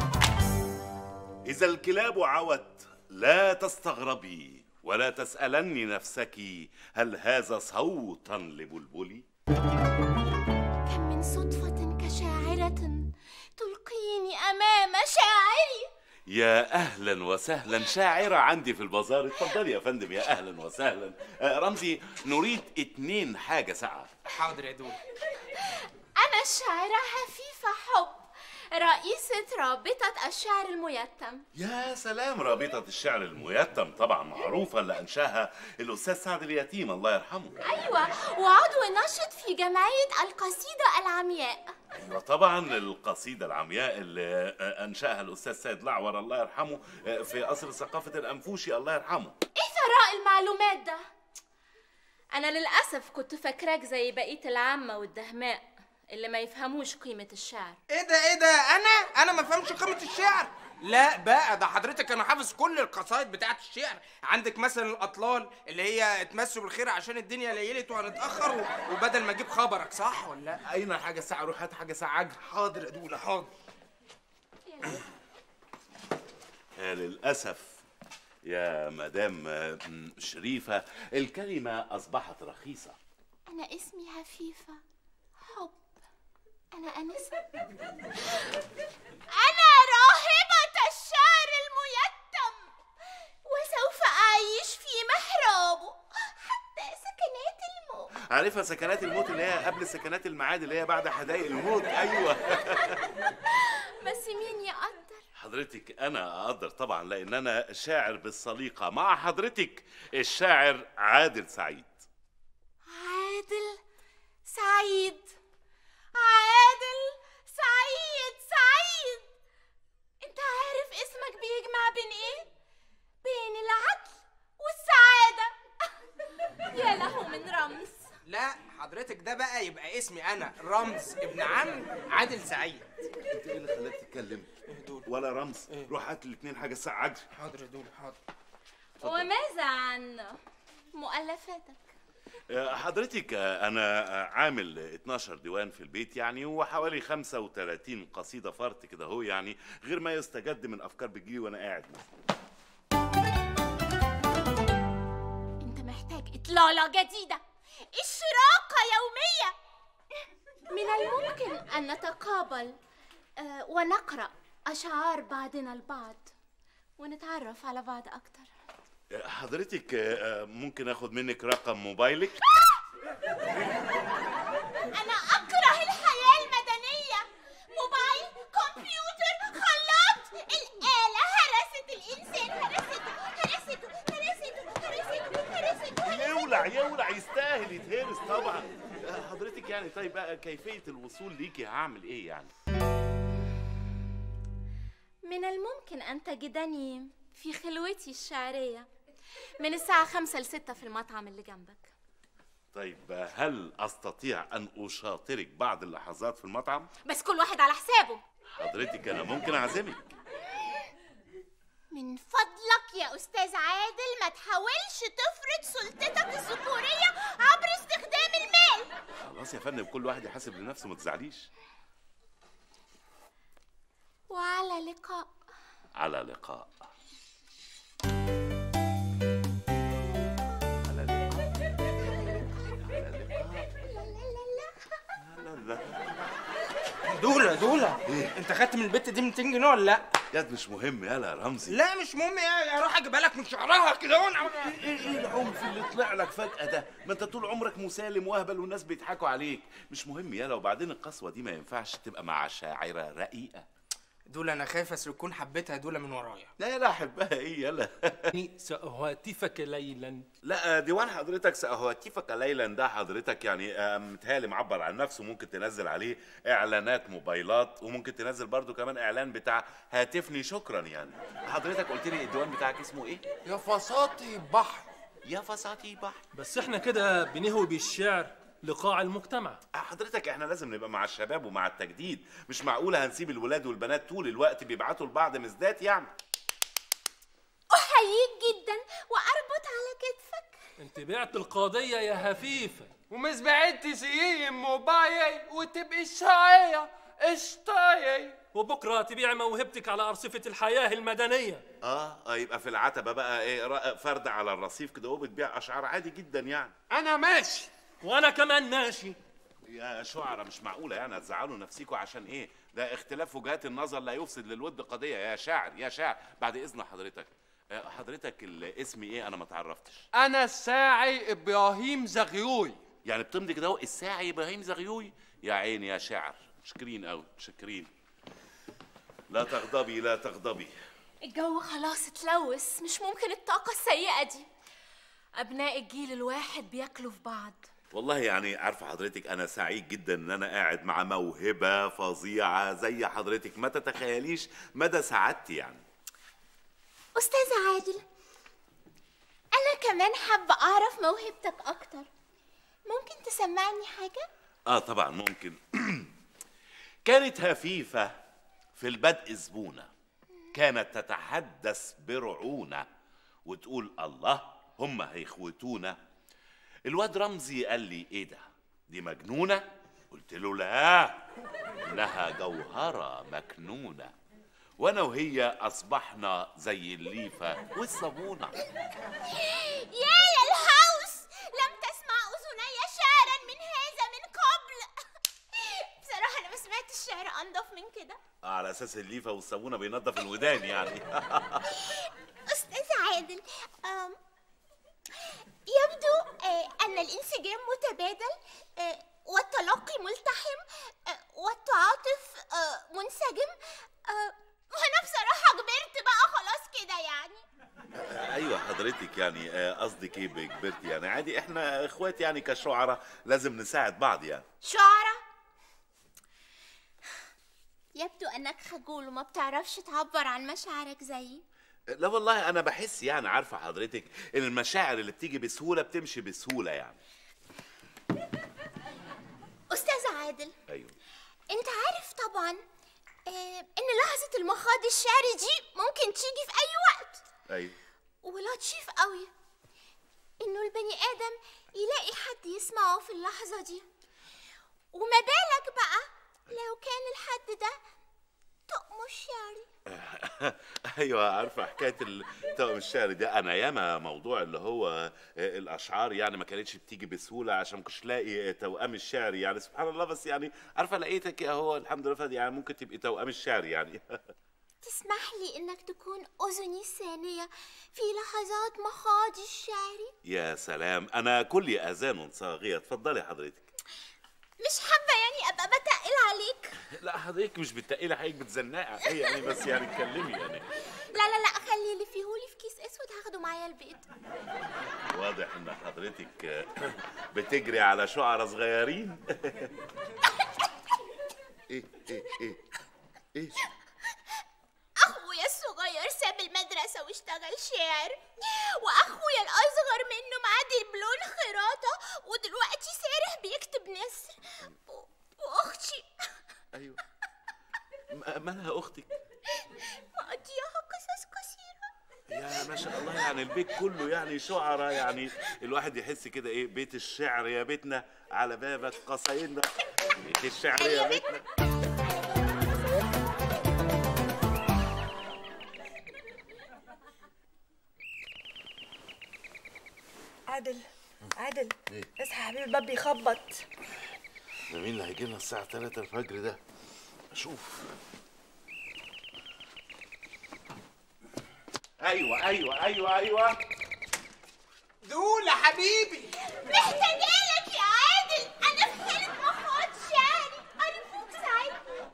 إذا الكلاب عوت لا تستغربي ولا تسألني نفسك هل هذا صوتا لبلبلي كم من صدفه كشاعره تلقيني امام شاعري يا أهلا وسهلا شاعرة عندي في البازار اتفضلي يا فندم يا أهلا وسهلا آه، رمزي نريد اتنين حاجة ساعة حاضر يا دولا انا الشاعره حفيفه حب رئيسة رابطة الشعر الميتم يا سلام رابطة الشعر الميتم طبعا معروفة اللي أنشاها الأستاذ سعد اليتيم الله يرحمه أيوة وعضو نشط في جمعية القصيدة العمياء أيوة طبعا القصيدة العمياء اللي آه، أنشأها الأستاذ سيد لعور الله يرحمه آه، في قصر ثقافة الأنفوشي الله يرحمه إيه ثراء المعلومات ده؟ أنا للأسف كنت فاكراك زي بقية العامة والدهماء اللي ما يفهموش قيمة الشعر ايه ده ايه ده انا انا ما فهمش قيمه الشعر لا بقى ده حضرتك انا حافظ كل القصايد بتاعت الشعر عندك مثلا الاطلال اللي هي اتمسوا بالخير عشان الدنيا ليلت وهنتاخر و- وبدل ما اجيب خبرك صح ولا لا أين حاجة ساعة روح هات حاجة ساعة عجل حاضر يا دولا حاضر آه، للأسف يا مدام آه، م، شريفة الكلمة أصبحت رخيصة أنا اسمي هفيفة حب أنا أنسة أنا راهبة الشعر الميتم وسوف أعيش في محرابه حتى سكنات الموت عارفة سكنات الموت اللي هي قبل سكنات المعاد اللي هي بعد حدائق الموت أيوة بس مين يقدر حضرتك أنا أقدر طبعا لأن أنا شاعر بالسليقة مع حضرتك الشاعر عادل سعيد عادل سعيد عادل سعيد سعيد انت عارف اسمك بيجمع بين ايه بين العدل والسعادة يا له من رمز لا حضرتك ده بقى يبقى اسمي انا رمز ابن عم عادل سعيد أنت إيه اللي خلاك تتكلم؟ ولا رمز روح هات الاتنين حاجة ساعة عجل حاضر يا دولا حاضر وماذا عن مؤلفاتك آه، حضرتك آه، أنا آه، عامل 12 ديوان في البيت يعني وحوالي 35 قصيدة فرط كده هو يعني غير ما يستجد من أفكار بتجيلي وأنا قاعد انت محتاج اطلالة جديدة اشراقة يومية من الممكن ان نتقابل آه، ونقرأ اشعار بعضنا البعض ونتعرف على بعض اكتر آه، حضرتك آه، آه، ممكن آخد منك رقم موبايلك؟ انا اكره الحياة المدنية موبايل كمبيوتر خلاط الآلة هرست الانسان هرسته هرسته هرسته هرسته هرسته يولع يولع يستاهل يتهرس طبعا آه، حضرتك يعني طيب بقى كيفية الوصول ليكي هعمل ايه يعني؟ من الممكن أن تجدني في خلوتي الشعرية من الساعة خمسة لستة في المطعم اللي جنبك طيب آه، هل استطيع ان اشاطرك بعض اللحظات في المطعم؟ بس كل واحد على حسابه حضرتك انا ممكن اعزمك من فضلك يا أستاذ عادل ما تحاولش تفرض سلطتك الذكورية عبر استخدام المال خلاص يا فندم كل واحد يحاسب لنفسه ما تزعليش وعلى لقاء على لقاء دولة دولة انت خدت من البت دي 200 جنيه ولا لا؟ ياد مش مهم يلا يا رمزي لا مش مهم يا اروح اجيبها لك من شعرها كده وانا ايه ايه العنف اللي طلع لك فجأة ده؟ ما انت طول عمرك مسالم واهبل والناس بيضحكوا عليك، مش مهم يلا وبعدين القسوة دي ما ينفعش تبقى مع شاعرة رقيقة. دولة انا خايف اصل تكون حبيتها دولة من ورايا لا يلا احبها ايه يلا سأهاتفك ليلا لا ديوان حضرتك سأهاتفك ليلا ده حضرتك يعني آه، متهيألي معبر عن نفسه ممكن تنزل عليه اعلانات موبايلات وممكن تنزل برضو كمان اعلان بتاع هاتفني شكرا يعني حضرتك قلت لي الديوان بتاعك اسمه ايه يا فساطي بحر يا فساتي بحر بس احنا كده بنهوي بالشعر لقاع المجتمع حضرتك احنا لازم نبقى مع الشباب ومع التجديد مش معقوله هنسيب الولاد والبنات طول الوقت بيبعتوا لبعض مزدات يعني أحييك جدا وأربط على كتفك انت بعت القضية يا هفيفة ومش بعدت سيم موبايل وتبقي الشاعية اشطاية وبكرة تبيع موهبتك على أرصفة الحياة المدنية اه اه يبقى في العتبه بقى ايه را- فرد على الرصيف كده وبتبيع اشعار عادي جدا يعني أنا ماشي وأنا كمان ماشي يا شعراء مش معقوله يعني هتزعلوا نفسيكوا عشان ايه ده اختلاف وجهات النظر لا يفسد للود قضيه يا شاعر يا شاعر بعد اذن حضرتك آه، حضرتك الاسم ايه انا ما تعرفتش أنا الساعي إبراهيم زغيوي يعني بتمضي كده اهو الساعي ابراهيم زغيوي يا عيني يا شاعر شكرين قوي شكرين لا تغضبي لا تغضبي الجو خلاص اتلوث مش ممكن الطاقة السيئة دي أبناء الجيل الواحد بياكلوا في بعض والله يعني عارفه حضرتك انا سعيد جدا ان انا قاعد مع موهبه فظيعه زي حضرتك ما تتخيليش مدى سعادتي يعني أستاذ عادل أنا كمان حابة أعرف موهبتك أكتر ممكن تسمعني حاجة؟ اه طبعا ممكن كانت هفيفه في البدء زبونه كانت تتحدث برعونه وتقول الله هم هيخوتونا الواد رمزي قال لي ايه ده دي مجنونه قلت له لا انها جوهره مكنونه وانا وهي اصبحنا زي الليفه والصابونه يا للهوس لم تسمع أذني شعرا من هذا من قبل بصراحة أنا ما سمعتش شعر أنضف من كده على اساس الليفه والصابونه بينضف الودان يعني أستاذ عادل أم يبدو آه، أن الانسجام متبادل آه، والتلقي ملتحم آه، والتعاطف آه، منسجم آه، وأنا بصراحة كبرت بقى خلاص كده يعني ايوه حضرتك يعني آه، قصدك ايه بكبرت يعني عادي احنا اخوات يعني كشعراء لازم نساعد بعض يعني شعرة يبدو أنك خجول وما بتعرفش تعبر عن مشاعرك زيي لا والله انا بحس يعني عارفه حضرتك ان المشاعر اللي بتيجي بسهوله بتمشي بسهوله يعني أستاذ عادل ايوه أنت عارف طبعا آه، إن لحظة المخاض الشعري دي ممكن تيجي في أي وقت ايوه ولطيف قوي إنه البني آدم يلاقي حد يسمعه في اللحظة دي وما بالك بقى لو كان الحد ده طقمه الشعري ايوه عارفه حكايه التوأم الشعري ده انا ياما موضوع اللي هو آه، الاشعار يعني ما كانتش بتيجي بسهوله عشان ما كنتش لاقي آه، توأم الشعري يعني سبحان الله بس يعني عارفه لقيتك اهو الحمد لله فدي يعني ممكن تبقي توأم الشعري يعني تسمح لي إنك تكون أذني الثانية في لحظات مخاضي الشعري يا سلام انا كلي اذان صاغيه اتفضلي حضرتك مش حابة يعني أبقى بتقل عليك لا حضرتك مش بتقيلي حضرتك بتزنقي هي يعني بس يعني اتكلمي يعني لا لا لا خلي اللي فيهولي في كيس اسود هاخده معايا البيت واضح ان حضرتك آه، بتجري على شعراء صغيرين ايه ايه ايه ايه اخويا الصغير ساب المدرسة واشتغل شاعر واخويا الاصغر منه معاه دبلون خراطة ودلوقتي سارح بيكتب نثر و- واختي ايوه م- مالها اختك مقضيها قصص قصيرة يا ما شاء الله يعني البيت كله يعني شعراء يعني الواحد يحس كده ايه بيت الشعر يا بيتنا على بابك قصايدنا بيت الشعر يا بيتنا عادل عادل اصحى يا حبيبي الباب بيخبط ده مين اللي هيجي لنا الساعة 3 الفجر ده؟ أشوف أيوه أيوه أيوه أيوه دول يا حبيبي محتاجالك يا عادل انا في حالة مخاط شعري ارجوك ساعدني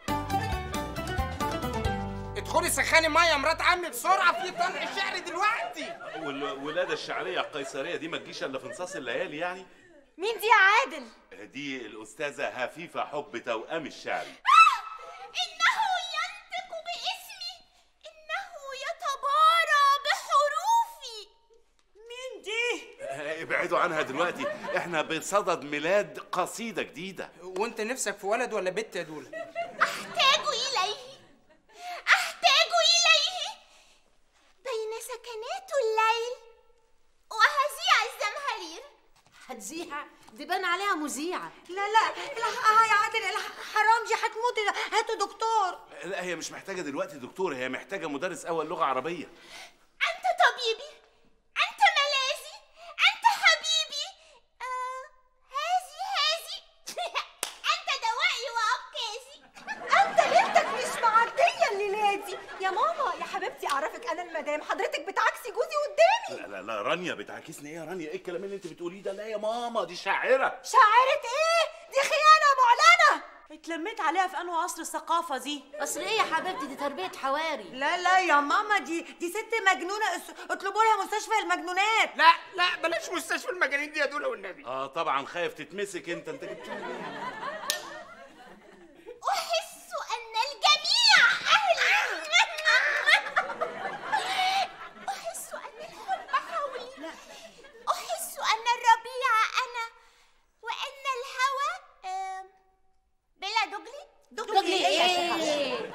ادخلي سخاني ميه يا مرات عمي بسرعه في طلع شعري دلوقتي والولادة الشعرية القيصرية دي ما تجيش إلا في نصاص الليالي يعني؟ مين دي يا عادل دي الأستاذة هفيفة حب توأم الشعري انه ينطق باسمي انه يتبارى بحروفي مين دي ابعدوا عنها دلوقتي احنا بصدد ميلاد قصيدة جديدة وانت نفسك في ولد ولا بنت يا دول احتاج اليه احتاج اليه بين سكنات الليل وهزيع الزمهرير هتذيع دي بان عليها مذيعة لا لا الحقها يا عادل الحق حرام دي هتموت هاتوا دكتور لا هي مش محتاجة دلوقتي دكتور هي محتاجة مدرس أول لغة عربية انت طبيبي انت ملاذي انت حبيبي آه هذي هذي انت دوائي وابكاسي انت ليلتك مش معديه الليله دي يا ماما يا حبيبتي اعرفك انا المدام حضرتك بتعكسي جوزي قدامي لا لا لا رانيا بتعكسني ايه يا رانيا ايه الكلام اللي انت بتقوليه ده لا يا ماما دي شاعرة شاعرة ايه دي خيانه معلنه اتلميت عليها في انه عصر الثقافه دي اصل ايه يا حبيبتي دي تربية حواري لا لا يا ماما دي دي ست مجنونه اس- اطلبوا لها مستشفى المجنونات لا لا بلاش مستشفى المجانين دي يا دول والنبي اه طبعا خايف تتمسك انت انت جبت احس ان الجميع اهل احس ان الحب حولي احس ان الربيع انا وان الهوى آم، بلا دجلي دجلي ايه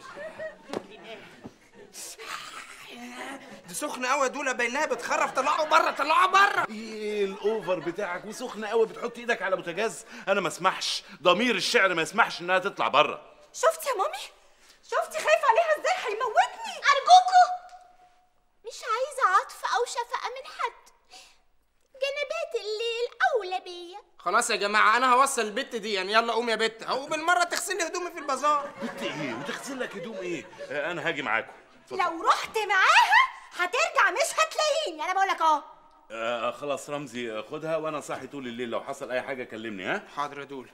دي سخنه قوي يا دول بينها بتخرف طلعوا بره طلعوا بره ايه الاوفر بتاعك وسخنه قوي بتحط ايدك على بوتاجاز انا ما اسمحش ضمير الشعر ما يسمحش انها تطلع بره شفتي يا مامي شفتي خايف عليها ازاي هيموتني ارجوكوا مش عايزه عطف او شفقه من حد جنبات الليل اولى بيا خلاص يا جماعه انا هوصل البت دي يعني يلا قوم يا بت او بالمره تغسلي هدومي في البازار بنت ايه وتغسل لك هدوم ايه آه، انا هاجي معاكم اتفضل. لو رحت معاها هترجع مش هتلاقيني انا بقول لك اهو آه خلاص رمزي آه، خدها وانا صاحي طول الليل لو حصل اي حاجه كلمني ها حاضر يا دول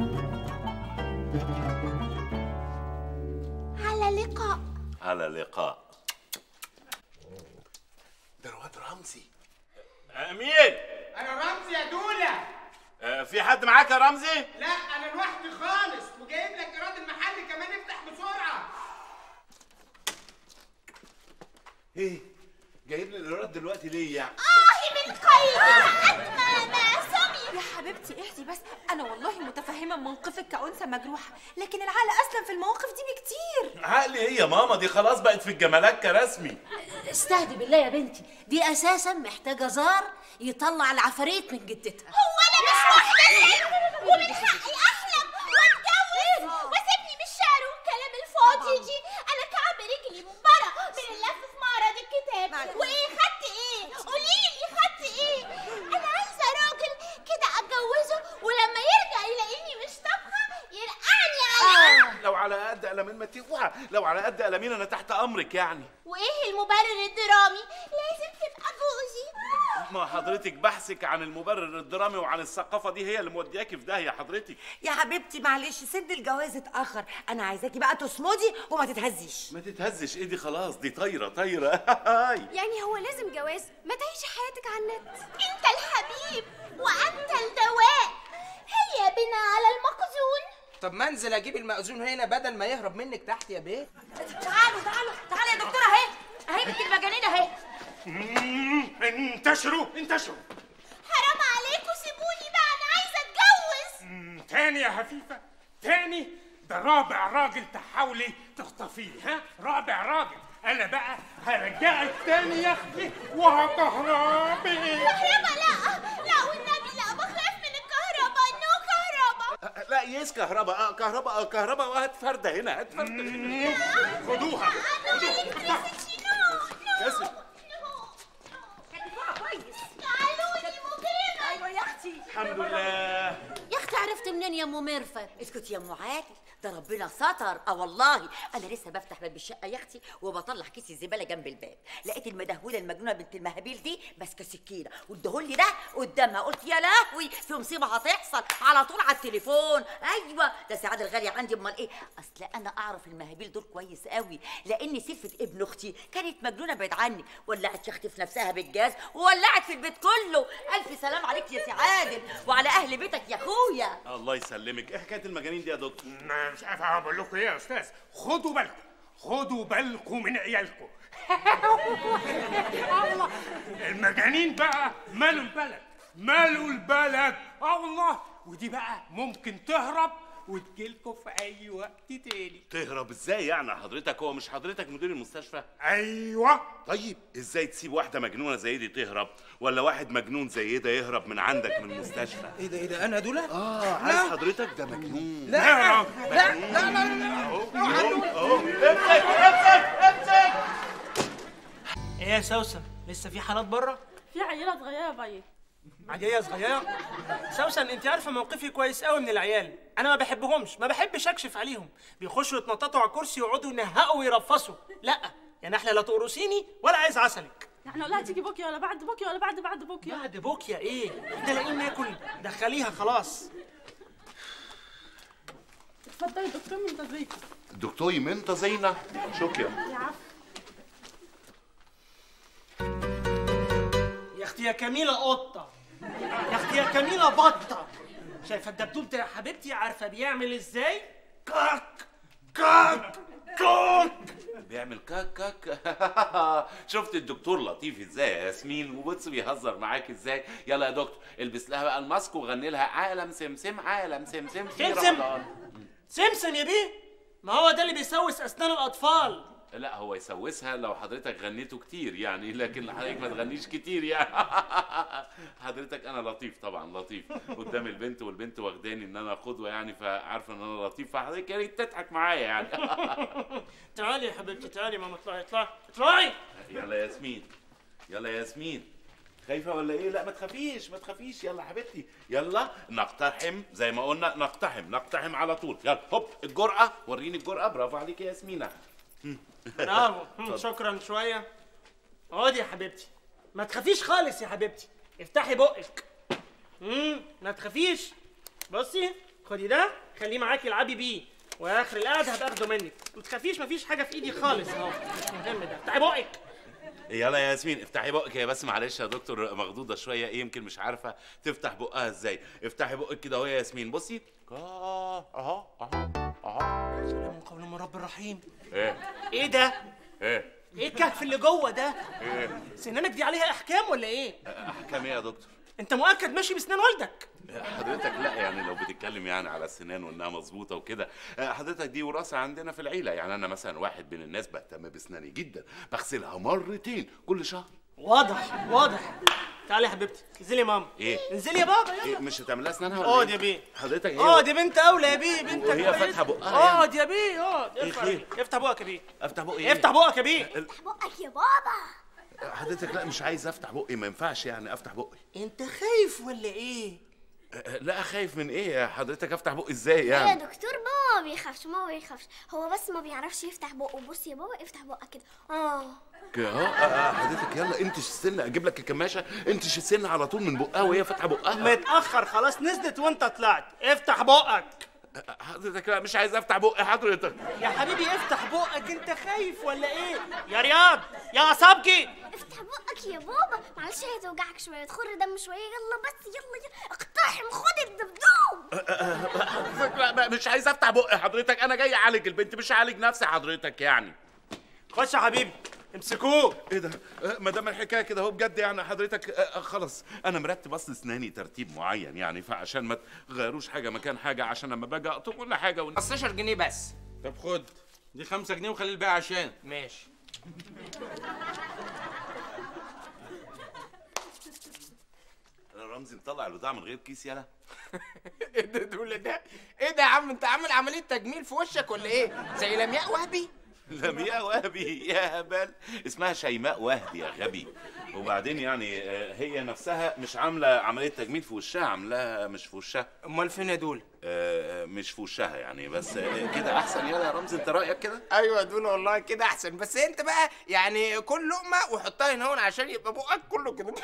على لقاء على لقاء ده الواد رمزي امين انا رمزي يا دوله آه في حد معاك يا رمزي لا انا لوحدي خالص وجايب لك ايراد المحل كمان افتح بسرعه ايه جايب لي الايراد دلوقتي ليه يعني آه من قلبي أتمى ما سمي يا حبيبتي اهدي بس انا والله متفهمه موقفك كأنثى مجروحه لكن العقل اسلم في المواقف دي بكتير عقلي ايه يا ماما دي خلاص بقت في الجمالات كرسمي استهدي بالله يا بنتي دي اساسا محتاجة زار يطلع العفاريت من جدتها هو أنا مش واحدة ست ومن حقي أحلم وأتجوز وسيبني من الشعر والكلام الفاضي دي أنا كعب رجلي مبرة من اللف في معرض الكتاب وإيه خدت إيه؟ قوليلي خدت إيه؟ أنا عايزة راجل كده أتجوزه ولما يرجع يلاقيني مش طبخة يرقعني عليه لو على قد قلمين ما توعى لو على قد قلمين انا تحت امرك يعني وإيه المبرر الدرامي؟ لازم تبقى جوزي ما حضرتك بحثك عن المبرر الدرامي وعن الثقافه دي هي اللي مودياكي في داهيه حضرتك يا حبيبتي معلش سن الجواز اتاخر انا عايزاكي بقى تصمدي وما تتهزيش ما تتهزش ايدي خلاص دي طايره طايره يعني هو لازم جواز ما تعيشي حياتك على النت انت الحبيب وانت الدواء هيا بنا على المخزون طب ما انزل اجيب المأذون هنا بدل ما يهرب منك تحت يا بيه تعالوا تعالوا تعالوا يا دكتوره اهي اهي بنت المجانين اهي انتشروا انتشروا حرام عليكم سيبوني بقى انا عايزه اتجوز مم، تاني يا خفيفة تاني ده رابع راجل تحاولي تخطفيه ها رابع راجل انا بقى هرجعك تاني يا اختي وهكهربي كهربا لا لا والنبي لا بخاف من الكهرباء انه كهرباء لا يس كهرباء اه كهرباء اه كهرباء وهات فرده هنا هات فرده هنا خدوها كسر تعالوا لي منين يا ام ميرفت اسكت يا ام عادل ده ربنا ستر اه والله انا لسه بفتح باب الشقه يا اختي وبطلع كيس الزباله جنب الباب لقيت المدهوله المجنونه بنت المهابيل دي ماسكه سكينه وادهولي ده قدامها قلت يا لهوي في مصيبه هتحصل على طول على التليفون ايوه ده سعاد الغاليه عندي امال ايه اصل انا اعرف المهابيل دول كويس قوي لان سلفه ابن اختي كانت مجنونه بعيد عني ولعت يا اختي في نفسها بالجاز وولعت في البيت كله الف سلام عليك يا سعادل وعلى اهل بيتك يا اخويا الله يسلمك ايه حكايه المجانين دي يا دكتور ما مش عارف اقول لكم ايه يا استاذ خدوا بالكم خدوا بالكم من عيالكم الله المجانين بقى مالوا البلد مالوا البلد اه والله ودي بقى ممكن تهرب وتجيلكم في اي وقت تاني تهرب ازاي يعني حضرتك هو مش حضرتك مدير المستشفى ايوه طيب ازاي تسيب واحده مجنونه زي دي تهرب ولا واحد مجنون زي ده يهرب من عندك من المستشفى ايه ده ايه ده انا دول اه عايز حضرتك ده مجنون لا لا لا لا لا اهو اهو امسك امسك امسك ايه يا سوسن لسه في حالات بره في عيلة صغيرة بقى عادية صغيرة سوسن انت عارفة موقفي كويس قوي من العيال انا ما بحبهمش ما بحبش اكشف عليهم بيخشوا يتنططوا على الكرسي ويقعدوا ينهقوا ويرفصوا لا يا نحلة لا تقرصيني ولا عايز عسلك يعني اقول لها تيجي بكره ولا بعد بكره ولا بعد بعد بكره بعد بكره ايه احنا لاقيين ناكل دخليها خلاص اتفضلي دكتور منتظريكي دكتور منتظرينا شكرا يا عفو يا اختي يا كميلة قطة يا اختي يا كميلة بطة شايفة الدبدوب ده يا حبيبتي عارفة بيعمل ازاي؟ كاك كاك كاك بيعمل كاك كاك شفت الدكتور لطيف ازاي يا ياسمين وبص بيهزر معاك ازاي يلا يا دكتور البس لها بقى الماسك وغني لها عالم سمسم عالم سمسم في سمسم. رمضان سمسم يا بيه ما هو ده اللي بيسوس اسنان الاطفال لا هو يسوسها لو حضرتك غنيته كتير يعني لكن حضرتك ما تغنيش كتير يعني حضرتك انا لطيف طبعا لطيف قدام البنت والبنت واخداني ان انا قدوه يعني فعارفه ان انا لطيف فحضرتك يا ريت تضحك معايا يعني تعالي يا حبيبتي تعالي ماما اطلعي اطلعي اطلعي يلا يا ياسمين يلا يا ياسمين خايفة ولا ايه؟ لا ما تخافيش ما تخافيش يلا حبيبتي يلا نقتحم زي ما قلنا نقتحم نقتحم على طول يلا هوب الجرأة وريني الجرأة برافو عليك يا ياسمينة برافو مم، اتفضل. شكرا شويه اقعدي يا حبيبتي ما تخافيش خالص يا حبيبتي افتحي بقك امم ما تخافيش بصي خدي ده خليه معاكي العبي بيه واخر القعده هبقى اخده منك ما تخافيش مفيش حاجه في ايدي خالص اهو مش مهم ده افتحي بقك يلا يا ياسمين افتحي بقك هي بس معلش يا دكتور مخضوضة شوية ايه يمكن مش عارفة تفتح بقها ازاي افتحي بقك كده اهو يا ياسمين بصي اه اهو اهو اهو سلام قول من رب الرحيم ايه ايه ده ايه ايه الكهف اللي جوه ده ايه سنانك دي عليها احكام ولا ايه احكام ايه يا دكتور انت مؤكد ماشي بسنان والدك حضرتك لا يعني لو بتتكلم يعني على السنان وانها مظبوطه وكده آه، حضرتك دي وراثه عندنا في العيله يعني انا مثلا واحد من الناس بهتم بسناني جدا بغسلها مرتين كل شهر واضح واضح تعالي يا حبيبتي انزلي يا ماما ايه انزلي يا بابا إيه يلا مش هتعمل لها اسنانها ولا اقعد إيه؟ يا بيه حضرتك هي اقعد يا بنت اولى يا بيه بنتك وهي كويسة. فاتحة بقها يعني. اقعد يا بيه اقعد إيه ارفع خير؟ رجلك. افتح بقك يا بيه افتح بقي افتح بقك يا بيه بقك يا بابا حضرتك لا مش عايز افتح بقي ما ينفعش يعني افتح بقي انت خايف ولا ايه آه، لا خايف من ايه يا حضرتك افتح بقي ازاي يا يعني دكتور بابا ما بيخافش ما بيخافش هو بس ما بيعرفش يفتح بقه بص يا بابا افتح بقك كده اه كده اهو آه، آه، حضرتك يلا انتش السن اجيب لك الكماشه انتش السن على طول من بقها وهي فاتحه بقها متاخر خلاص نزلت وانت طلعت افتح بقك حضرتك لا مش عايز افتح بقي حضرتك يا حبيبي افتح بقك انت خايف ولا ايه يا رياض يا صبجي افتح بقك يا بابا معلش هتوجعك شويه تخر دم شويه يلا بس يلا يلا اقتحم خد الدبدوب حضرتك لا لا، مش عايز افتح بقي حضرتك انا جاي اعالج البنت مش هعالج نفسي حضرتك يعني خش يا حبيبي امسكوه ايه ده آه، ما دام الحكايه كده اهو بجد يعني حضرتك آه، آه، خلاص انا مرتب اصل اسناني ترتيب معين يعني فعشان ما تغيروش حاجه مكان حاجه عشان لما باجي اقطم كل حاجه ون... 15 جنيه بس طب خد دي 5 جنيه وخلي الباقي عشان ماشي انا رمزي مطلع البضاعه من غير كيس يلا ايه ده دول ده ايه ده يا عم انت عامل عمليه تجميل في وشك ولا ايه زي لمياء وهبي لمياء وهبي يا هبل اسمها شيماء وهبي يا غبي وبعدين يعني آه، هي نفسها مش عامله عمليه تجميل في وشها عاملاها مش في وشها امال فين يا دول آه، مش في وشها يعني بس آه، كده احسن يلا يا رمزي انت رايك كده ايوه يا دول والله كده احسن بس انت بقى يعني كل لقمه وحطها هنا هون عشان يبقى بقك كله كده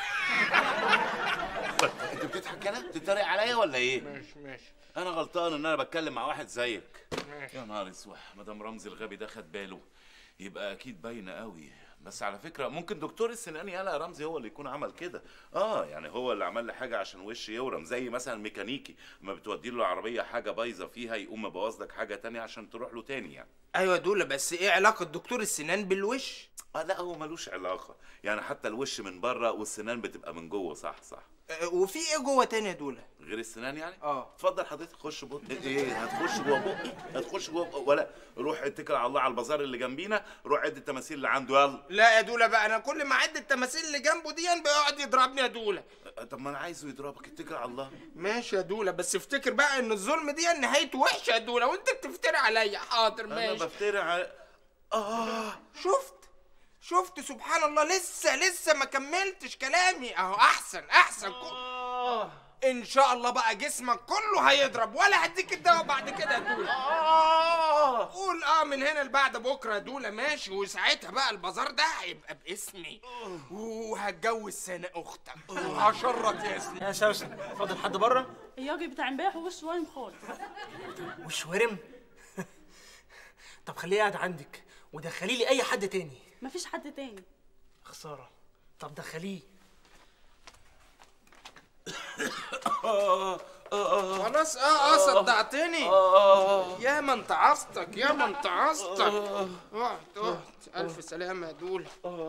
انت بتضحك كده بتتريق عليا ولا ايه ماشي ماشي انا غلطان ان انا بتكلم مع واحد زيك ماشي. يا نهار اسود مدام رمزي الغبي ده خد باله يبقى اكيد باينه قوي بس على فكره ممكن دكتور السنان يالا رمزي هو اللي يكون عمل كده اه يعني هو اللي عمل لي حاجه عشان وشي يورم زي مثلا ميكانيكي ما بتودي له العربيه حاجه بايظه فيها يقوم مبوظ لك حاجه تانية عشان تروح له تاني يعني ايوه يا دول بس ايه علاقه دكتور السنان بالوش اه لا هو ملوش علاقه يعني حتى الوش من بره والسنان بتبقى من جوه صح صح أه، وفي ايه جوه تاني يا دول غير السنان يعني؟ اه اتفضل حضرتك خش بق ايه هتخش جوه بقي هتخش جوه بقي ولا روح اتكل على الله على البازار اللي جنبينا روح عد التماثيل اللي عنده يلا لا يا دوله بقى انا كل ما اعد التماثيل اللي جنبه دي بيقعد يضربني يا دوله طب ما انا عايزه يضربك اتكل على الله ماشي يا دوله بس افتكر بقى ان الظلم دي نهايته وحشه يا دوله وانت بتفتري عليا حاضر انا ماشي بفتري على اه شفت شفت سبحان الله لسه لسه ما كملتش كلامي اهو احسن احسن كل... ان شاء الله بقى جسمك كله هيضرب ولا هديك الدواء بعد كده يا دوله قول اه من هنا لبعد بكره يا دوله ماشي وساعتها بقى البازار ده هيبقى باسمي وهتجوز سنه اختك وهشرط يا سنين يا سوسن فاضل حد بره الراجل بتاع امبارح وش وايم خالص وش ورم طب خليه قاعد عندك ودخلي لي اي حد تاني مفيش حد تاني خساره طب دخليه خلاص اه اه صدعتني يا ما انت عصتك يا ما انت عصتك اقعد اقعد الف سلامه يا دوله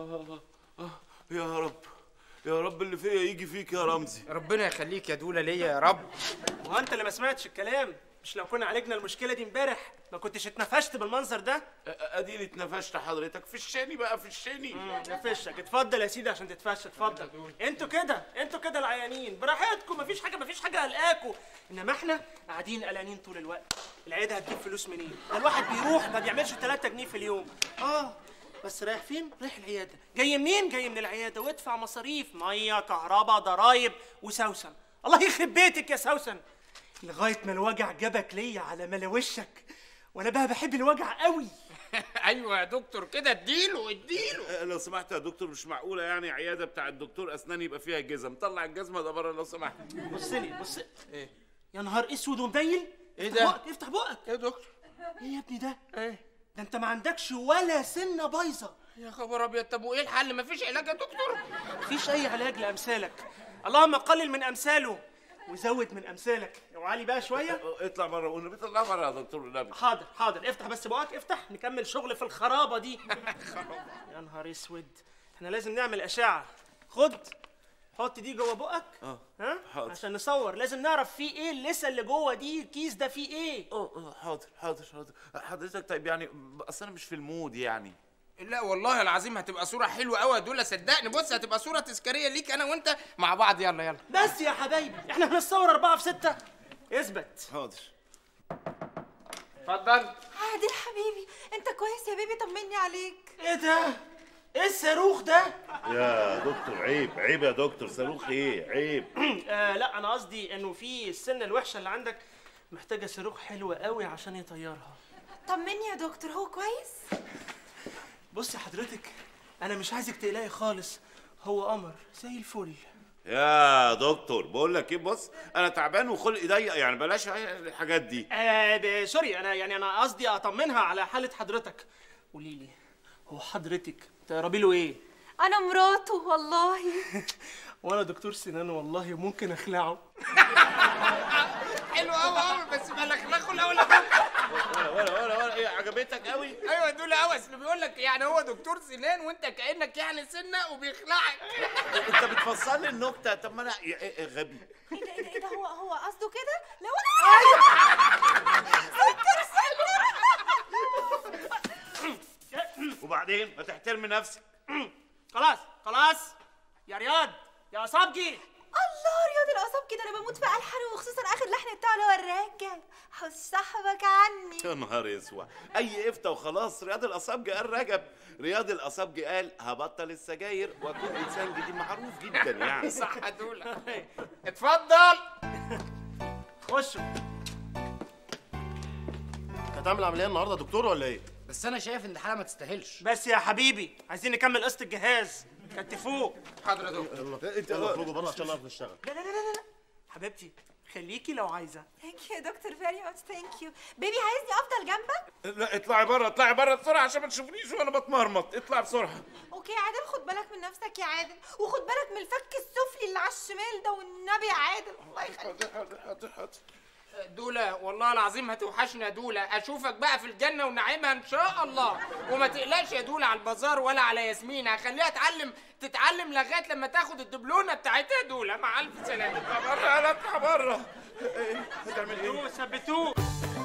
يا رب يا رب اللي فيا يجي فيك يا رمزي ربنا يخليك يا دوله ليا يا رب هو انت اللي ما سمعتش الكلام مش لو كنا عالجنا المشكله دي امبارح ما كنتش اتنفشت بالمنظر ده اديني اتنفشت حضرتك في الشني بقى في الشني نفشك اتفضل يا سيدي عشان تتفشى اتفضل انتوا كده انتوا كده العيانين براحتكم مفيش حاجه مفيش حاجه قلقاكوا انما احنا قاعدين قلقانين طول الوقت العياده هتجيب فلوس منين ده الواحد بيروح ما بيعملش 3 جنيه في اليوم اه بس رايح فين رايح العياده جاي منين جاي من العياده وادفع مصاريف ميه كهرباء ضرايب وسوسن الله يخرب بيتك يا سوسن لغايه ما الوجع جابك ليا على ملا وشك وانا بقى بحب الوجع قوي ايوه يا دكتور كده اديله اديله آه، لو سمحت يا دكتور مش معقوله يعني عياده بتاع الدكتور اسنان يبقى فيها جزم طلع الجزمه ده بره لو سمحت بص لي بص ايه يا نهار اسود ومبين ايه افتح ده؟ بقك افتح بقك يا دكتور ايه يا ابني ده ايه ده انت ما عندكش ولا سنه بايظه يا خبر ابيض طب وايه الحل مفيش علاج يا دكتور مفيش اي علاج لامثالك اللهم قلل من امثاله وزود من امثالك اوعى لي بقى شويه اطلع بره والنبي طلع بره يا دكتور النبي حاضر حاضر افتح بس بقك افتح نكمل شغل في الخرابه دي يا نهار اسود احنا لازم نعمل اشعه خد حط دي جوه بقك اه ها حاضر. عشان نصور لازم نعرف فيه ايه اللسه اللي جوه دي الكيس ده فيه ايه اه اه حاضر حاضر حاضر حضرتك طيب يعني اصل انا مش في المود يعني لا والله العظيم هتبقى صورة حلوة قوي يا دولة صدقني بص هتبقى صورة تذكارية ليك أنا وأنت مع بعض يلا يلا بس يا حبايبي احنا هنصور أربعة في ستة اثبت حاضر اتفضل عادل حبيبي انت كويس يا بيبي طمني عليك ايه ده ايه الصاروخ ده يا دكتور عيب عيب يا دكتور صاروخ ايه عيب آه لا انا قصدي انه في السنه الوحشه اللي عندك محتاجه صاروخ حلو قوي عشان يطيرها طمني يا دكتور هو كويس بصي حضرتك انا مش عايزك تقلقي خالص هو قمر زي الفل يا دكتور بقول لك ايه بص انا تعبان وخلقي ضيق يعني بلاش الحاجات دي آه ب- سوري انا يعني انا قصدي اطمنها على حاله حضرتك قولي لي هو حضرتك تقربي له ايه انا مراته والله وانا دكتور سنان والله ممكن اخلعه حلو قوي قوي بس بلخلخه الأول ولا ولا ولا ولا ايه عجبتك قوي أيوة دول قوي أصل بيقول لك يعني هو دكتور سنان وأنت كأنك يعني سنة وبيخلعك انت بتفسر لي النكته طب ما انا يا- إيه- إيه غبي ايه ده ايه ده ايه ده هو هو قصده كده لو انا وبعدين ما تحترمي نفسك خلاص خلاص يا رياض يا صبجي الله رياض الاعصاب حبيبكي ده انا بموت في الحن وخصوصا اخر لحن بتاعه اللي هو الراجل حس صاحبك عني يا نهار اسود اي افتى وخلاص رياض الاصابجي قال رجب رياض الاصابجي قال هبطل السجاير واكون انسان جديد معروف جدا يعني صح يا دولا اتفضل خشوا هتعمل عمليه النهارده يا دكتور ولا ايه؟ بس انا شايف ان الحاله ما تستاهلش بس يا حبيبي عايزين نكمل قسط الجهاز كتفوه حاضر يا دكتور انت يلا اخرجوا بره عشان نعرف نشتغل لا لا لا لا لا حبيبتي خليكي لو عايزه ثانك يو يا دكتور فيري ماتش ثانك يو بيبي عايزني افضل جنبك لا اطلعي بره اطلعي بره بسرعه عشان ما تشوفنيش وانا بتمرمط اطلعي بسرعه اوكي يا عادل خد بالك من نفسك يا عادل وخد بالك من الفك السفلي اللي على الشمال ده والنبي يا عادل الله يخليك حاضر حاضر حاضر دولة والله العظيم هتوحشنا يا دولة اشوفك بقى في الجنة ونعيمها ان شاء الله وما تقلقش يا دولة على البازار ولا على ياسمين هخليها تعلم تتعلم لغاية لما تاخد الدبلونة بتاعتها يا دولة مع الف سلامة بره انا اطلع بره هتعمل ايه؟ ثبتوه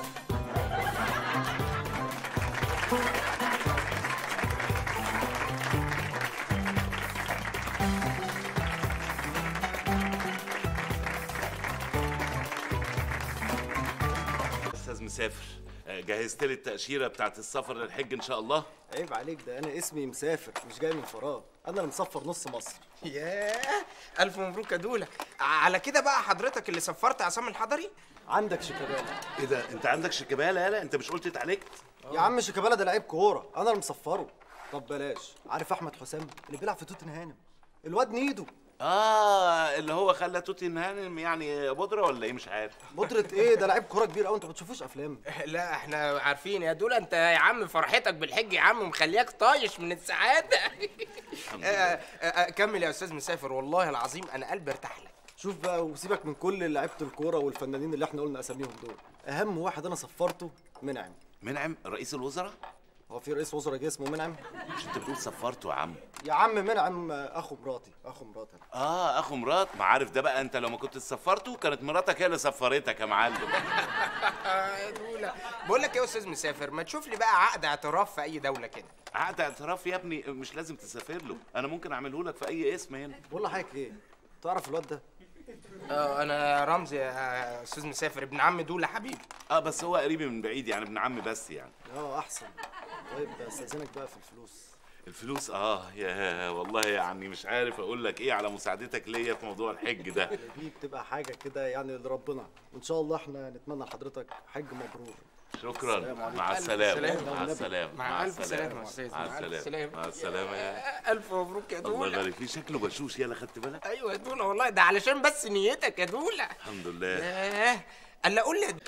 استاذ مسافر آه، جهزت لي التاشيره بتاعت السفر للحج ان شاء الله عيب عليك ده انا اسمي مسافر مش جاي من فراغ انا اللي مسفر نص مصر ياه الف مبروك يا دولة على كده بقى حضرتك اللي سفرت عصام الحضري عندك شيكابالا ايه ده انت عندك شيكابالا يالا انت مش قلت اتعالجت يا عم شيكابالا ده لعيب كوره انا اللي مسفره طب بلاش عارف احمد حسام اللي بيلعب في توتنهام الواد نيدو اه اللي هو خلى توتنهام يعني بودره ولا ايه مش عارف بودرة ايه ده لعيب كوره كبير قوي انتوا ما بتشوفوش افلام لا احنا عارفين يا دولة انت يا عم فرحتك بالحج يا عم مخلياك طايش من السعادة آه، آه، آه، كمل يا استاذ مسافر والله العظيم انا قلبي ارتاح لك شوف بقى وسيبك من كل لعيبه الكوره والفنانين اللي احنا قلنا اساميهم دول اهم واحد انا سفرته منعم منعم رئيس الوزراء هو في رئيس وزراء جه اسمه منعم مش انت بتقول سفرته يا عم يا عم منعم اخو مراتي اخو مراتي أنا. اه اخو مرات ما عارف ده بقى انت لو ما كنت سفرته كانت مراتك هي اللي سفرتك يا معلم يا دولة بقول لك ايه يا استاذ مسافر ما تشوف لي بقى عقد اعتراف في اي دولة كده عقد اعتراف يا ابني مش لازم تسافر له انا ممكن اعمله لك في اي اسم هنا بقول لحضرتك ايه تعرف الواد ده اه انا رمزي يا استاذ مسافر ابن عم دولة حبيبي اه بس هو قريبي من بعيد يعني ابن عمي بس يعني اه احسن طيب استاذنك بقى في الفلوس الفلوس اه يا والله يعني مش عارف اقول لك ايه على مساعدتك ليا في موضوع الحج ده دي بتبقى حاجه كده يعني لربنا وان شاء الله احنا نتمنى لحضرتك حج مبرور شكرا السلام عليكم. مع ألف السلامة سلامة. مع السلامة مع ألف سلامة يا أستاذ، مع مع ألف السلامة سلامة. مع السلامة يا الف مبروك يا الله دولة يبارك فيه شكله بشوش يلا خدت بالك ايوه يا دولة والله ده علشان بس نيتك يا دولة الحمد لله ياه الا قول لي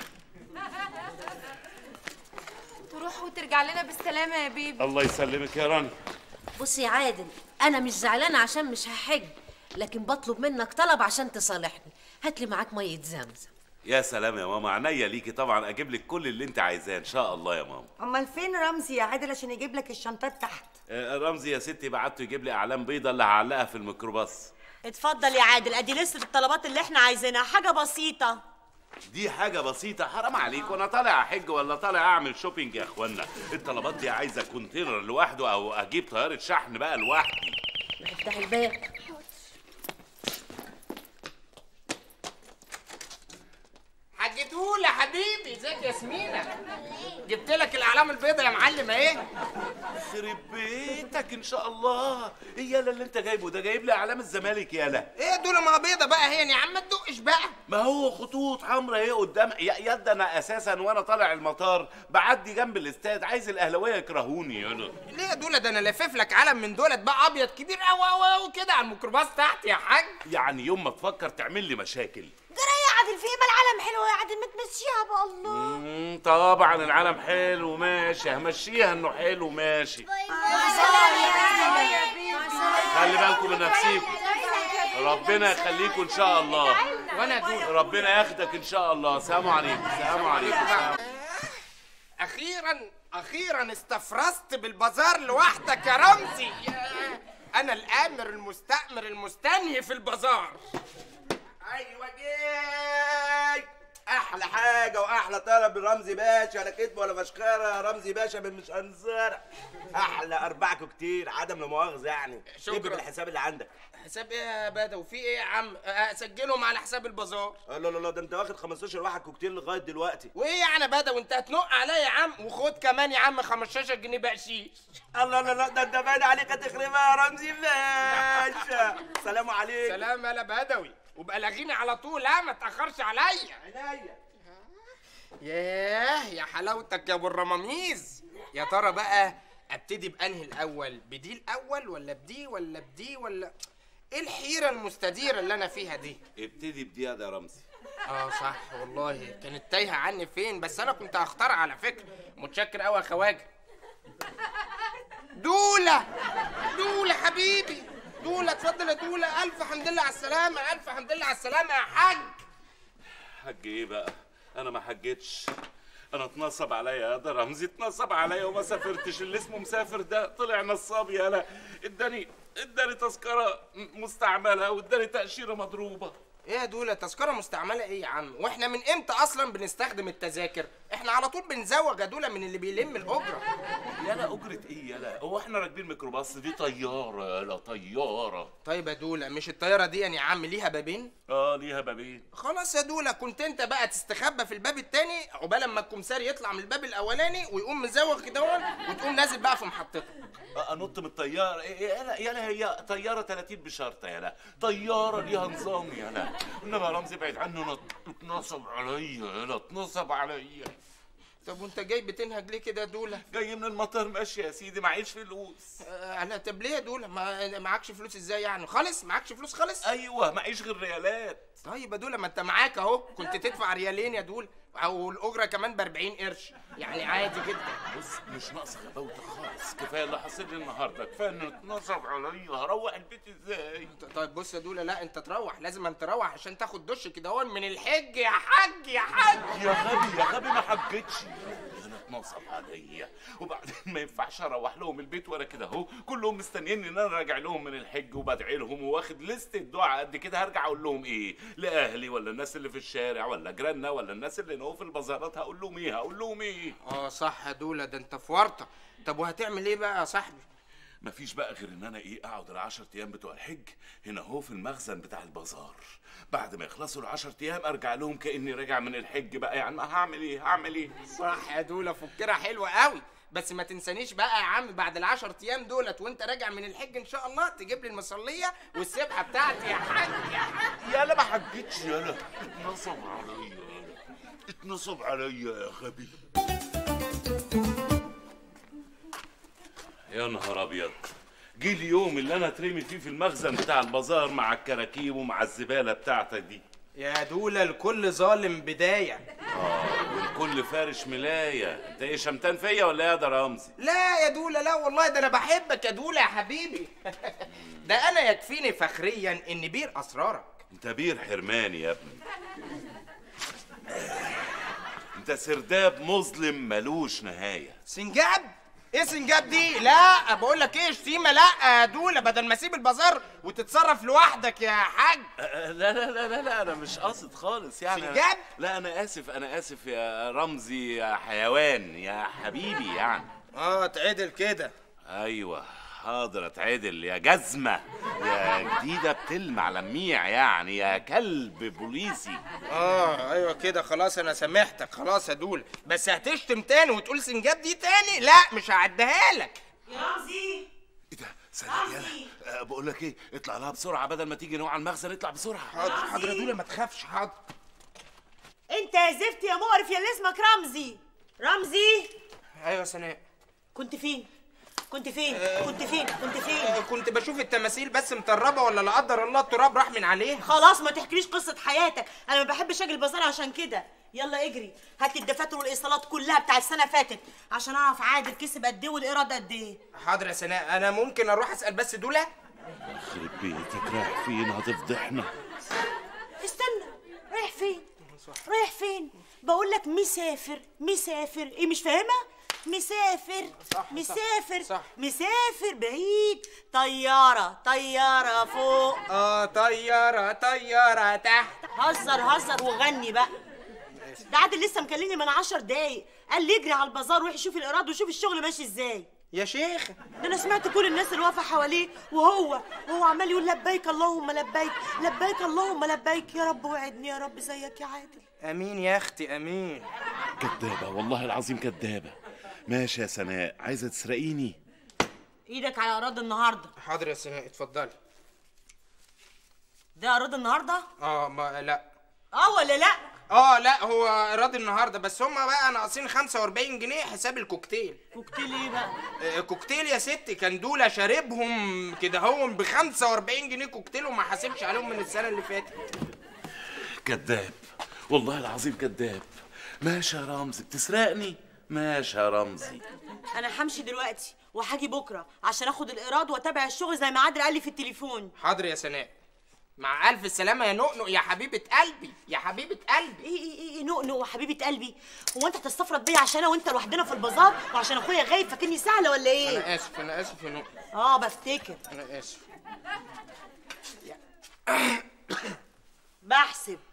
تروح وترجع لنا بالسلامه يا بيبي الله يسلمك يا راني بص يا عادل انا مش زعلانه عشان مش هحج لكن بطلب منك طلب عشان تصالحني هات لي معاك ميه زمزم يا سلام يا ماما عينيا ليكي طبعا اجيب لك كل اللي انت عايزاه ان شاء الله يا ماما امال فين رمزي يا عادل عشان يجيب لك الشنطات تحت آه، رمزي يا ستي بعته يجيب لي اعلام بيضه اللي هعلقها في الميكروباص اتفضل يا عادل ادي لسه الطلبات اللي احنا عايزينها حاجه بسيطه دي حاجة بسيطة حرام عليك وانا طالع احج ولا طالع اعمل شوبينج يا اخوانا الطلبات دي عايزة كونتينر لوحده او اجيب طيارة شحن بقى لوحدي افتح الباب حاج دولة حبيبي ازيك يا ياسمينة جبت لك الاعلام البيضاء يا معلم اهي يخرب بيتك ان شاء الله ايه يالا اللي انت جايبه ده جايب لي اعلام الزمالك يالا ايه دول ما بيضة بقى هي يا عم ما تدقش بقى ما هو خطوط حمراء اهي قدام يا يد انا اساسا وانا طالع المطار بعدي جنب الاستاد عايز الاهلاويه يكرهوني انا ليه يا دولة ده انا لافف لك علم من دولت بقى ابيض كبير قوي قوي قوي كده على الميكروباص تحت يا حاج يعني يوم ما تفكر تعمل لي مشاكل جرى يا عادل في ايه ما العالم حلو يا عادل ما تمشيها بقى الله مم، طبعا العالم حلو ماشي همشيها انه حلو ماشي خلي بالكم من نفسيكم ربنا يخليكم ان شاء الله وانا دول ربنا ياخدك ان شاء الله سلام عليكم سلام عليكم سلام. اخيرا اخيرا استفرزت بالبازار لوحدك يا رمزي يا- انا الامر المستأمر المستنهي في البازار ايوه جاي احلى حاجه واحلى طلب لرمزي باشا لا كدب ولا فشخره رمزي باشا من مش انصار احلى اربع كوكتيل عدم لا مؤاخذه يعني شكرا. اكتب الحساب اللي عندك حساب ايه يا بدوي في ايه يا عم اسجلهم على حساب البازار لا لا لا ده انت واخد 15 واحد كوكتيل لغايه دلوقتي وايه يعني يا بدوي انت هتنق عليا يا عم وخد كمان يا عم 15 جنيه بقشيش الله لا لا ده انت باين عليك هتخربها يا رمزي باشا سلام عليكم سلام يا بدوي وبقى لاغيني على طول ها ما تاخرش عليا عينيا ياه يا حلاوتك يا ابو الرماميز يا ترى بقى ابتدي بانهي الاول بدي الاول ولا بدي ولا بدي ولا ايه الحيره المستديره اللي انا فيها دي ابتدي بدقيقة يا رمزي اه صح والله كانت تايهه عني فين بس انا كنت هختار على فكره متشكر قوي يا خواجه دوله دوله حبيبي دوله اتفضل يا دوله الف حمد لله على السلامه الف حمد لله على السلامه يا حاج حج ايه بقى انا ما حجتش انا اتنصب عليا يا ده رمزي اتنصب عليا وما سافرتش اللي اسمه مسافر ده طلع نصاب يالا اداني اداني تذكره م- مستعمله واداني تاشيره مضروبه ايه يا دوله تذكره مستعمله ايه يا عم واحنا من امتى اصلا بنستخدم التذاكر احنا على طول بنزوج يا دوله من اللي بيلم الاجره يالا اجره ايه يالا هو احنا راكبين ميكروباص دي طياره يالا طياره طيب يا دوله مش الطياره دي يا عم ليها بابين اه ليها بابين خلاص يا دوله كنت انت بقى تستخبى في الباب التاني عقبال اما الكمساري يطلع من الباب الاولاني ويقوم مزوغ كده هون، وتقوم نازل بقى في محطتك آه، انط من الطياره إيه- إيه، يالا يالا هي طياره 30 بشرطه يالا طياره ليها نظام يالا انما رمزي بعيد عنه أنا اتنصب عليا يالا اتنصب عليا طب وانت جاي بتنهج ليه كده يا دوله جاي من المطار ماشي يا سيدي معيش فلوس آه لا طب ليه يا دوله ما معكش فلوس ازاي يعني خالص معكش فلوس خالص ايوه معيش غير ريالات طيب يا دوله ما انت معاك اهو كنت تدفع ريالين يا دوله او الاجره كمان ب 40 قرش يعني عادي جدا بص مش ناقصه غباوتك خالص كفايه اللي حصل لي النهارده كفايه انه اتنصب عليا هروح البيت ازاي طيب بص يا دوله لا انت تروح لازم انت تروح عشان تاخد دش كده هون من الحج يا حاج يا حاج يا غبي يا غبي ما حجتش انا اتنصب عليا وبعدين ما ينفعش اروح لهم البيت وانا كده اهو كلهم مستنيين ان انا راجع لهم من الحج وبدعي لهم واخد لست الدعاء قد كده هرجع اقول لهم ايه لاهلي ولا الناس اللي في الشارع ولا جيراننا ولا الناس اللي نقوا في البازارات هقول لهم ايه هقول لهم ايه اه صح يا دوله ده انت في ورطه طب وهتعمل ايه بقى يا صاحبي مفيش بقى غير ان انا ايه اقعد العشر ايام بتوع الحج هنا اهو في المخزن بتاع البازار بعد ما يخلصوا العشر ايام ارجع لهم كاني راجع من الحج بقى يعني ما هعمل ايه هعمل ايه صح يا دوله فكرة حلوة قوي بس ما تنسانيش بقى يا عم بعد العشر ايام دولت وانت راجع من الحج ان شاء الله تجيب لي المصليه والسبحه بتاعتي يا حاج يا حاج يالا ما حجتش يالا اتنصب عليا يالا اتنصب عليا يا غبي يا نهار ابيض جه اليوم اللي انا اترمي فيه في المخزن بتاع البازار مع الكراكيب ومع الزباله بتاعتك دي يا دوله الكل ظالم بدايه اه والكل فارش ملايه انت ايه شمتان فيا ولا ايه يا ده رمزي لا يا دوله لا والله ده انا بحبك يا دوله يا حبيبي ده انا يكفيني فخريا اني بير اسرارك انت بير حرماني يا ابني انت سرداب مظلم ملوش نهايه سنجاب ايه سنجاب دي لا بقول لك ايه شتيمه لا يا دوله بدل ما اسيب البازار وتتصرف لوحدك يا حاج لا لا لا لا لا انا مش قاصد خالص يعني سنجاب؟ لا انا اسف انا اسف يا رمزي يا حيوان يا حبيبي يعني اه اتعدل كده ايوه حاضر اتعدل يا جزمه يا جديده بتلمع لميع يعني يا كلب بوليسي اه ايوه كده خلاص انا سامحتك خلاص يا دول بس هتشتم تاني وتقول سنجاب دي تاني لا مش هعديها لك يا رمزي سلام يلا أه بقول لك ايه اطلع لها بسرعه بدل ما تيجي نوع على المخزن اطلع بسرعه حاضر حاضر يا دوله ما تخافش حاضر انت يا زفت يا مقرف يا اللي اسمك رمزي رمزي ايوه سناء كنت فين كنت فين كنت فين كنت فين آه كنت بشوف التماثيل بس مطربه ولا لا قدر الله التراب راح من عليها خلاص ما تحكيليش قصه حياتك انا ما بحبش اجي البازار عشان كده يلا اجري هات لي الدفاتر والايصالات كلها بتاع السنه فاتت عشان اعرف عادل كسب قد ايه والايراد قد ايه حاضر يا سناء انا ممكن اروح اسال بس دوله يخرب بيتك رايح فين هتفضحنا استنى رايح فين رايح فين بقول لك مسافر مسافر ايه مش فاهمه مسافر صح، مسافر صح. مسافر بعيد طياره طياره فوق اه طياره طياره تحت هزر هزر وغني بقى دلوقتي ده عادل لسه مكلمني من عشر دقايق قال لي اجري على البازار روح شوف الايراد وشوف الشغل ماشي ازاي يا شيخ ده انا سمعت كل الناس اللي واقفه حواليه وهو وهو عمال يقول لبيك اللهم لبيك لبيك اللهم لبيك يا رب وعدني يا رب زيك يا عادل امين يا اختي امين كدابه والله العظيم كدابه ماشي يا سناء عايزه تسرقيني ايدك على ايراد النهارده حاضر يا سناء اتفضلي ده ايراد النهارده اه ما لا اه ولا لا اه لا هو ايراد النهارده بس هما بقى ناقصين 45 جنيه حساب الكوكتيل كوكتيل ايه بقى آه، كوكتيل يا ستي كان دول شاربهم كده هو ب 45 جنيه كوكتيل وما حاسبش عليهم من السنه اللي فاتت كذاب والله العظيم كذاب ماشي يا رمزي بتسرقني ماشي يا رمزي انا همشي دلوقتي وهاجي بكره عشان اخد الايراد واتابع الشغل زي ما عادل قال لي في التليفون حاضر يا سناء مع الف سلامه يا نؤنؤ يا حبيبه قلبي يا حبيبه قلبي ايه ايه ايه نؤنؤ وحبيبه قلبي هو انت هتستفرد بيا عشان انا وانت لوحدنا في البازار وعشان اخويا غايب فاكرني سهله ولا ايه انا اسف انا اسف يا نؤنؤ اه بفتكر انا اسف بحسب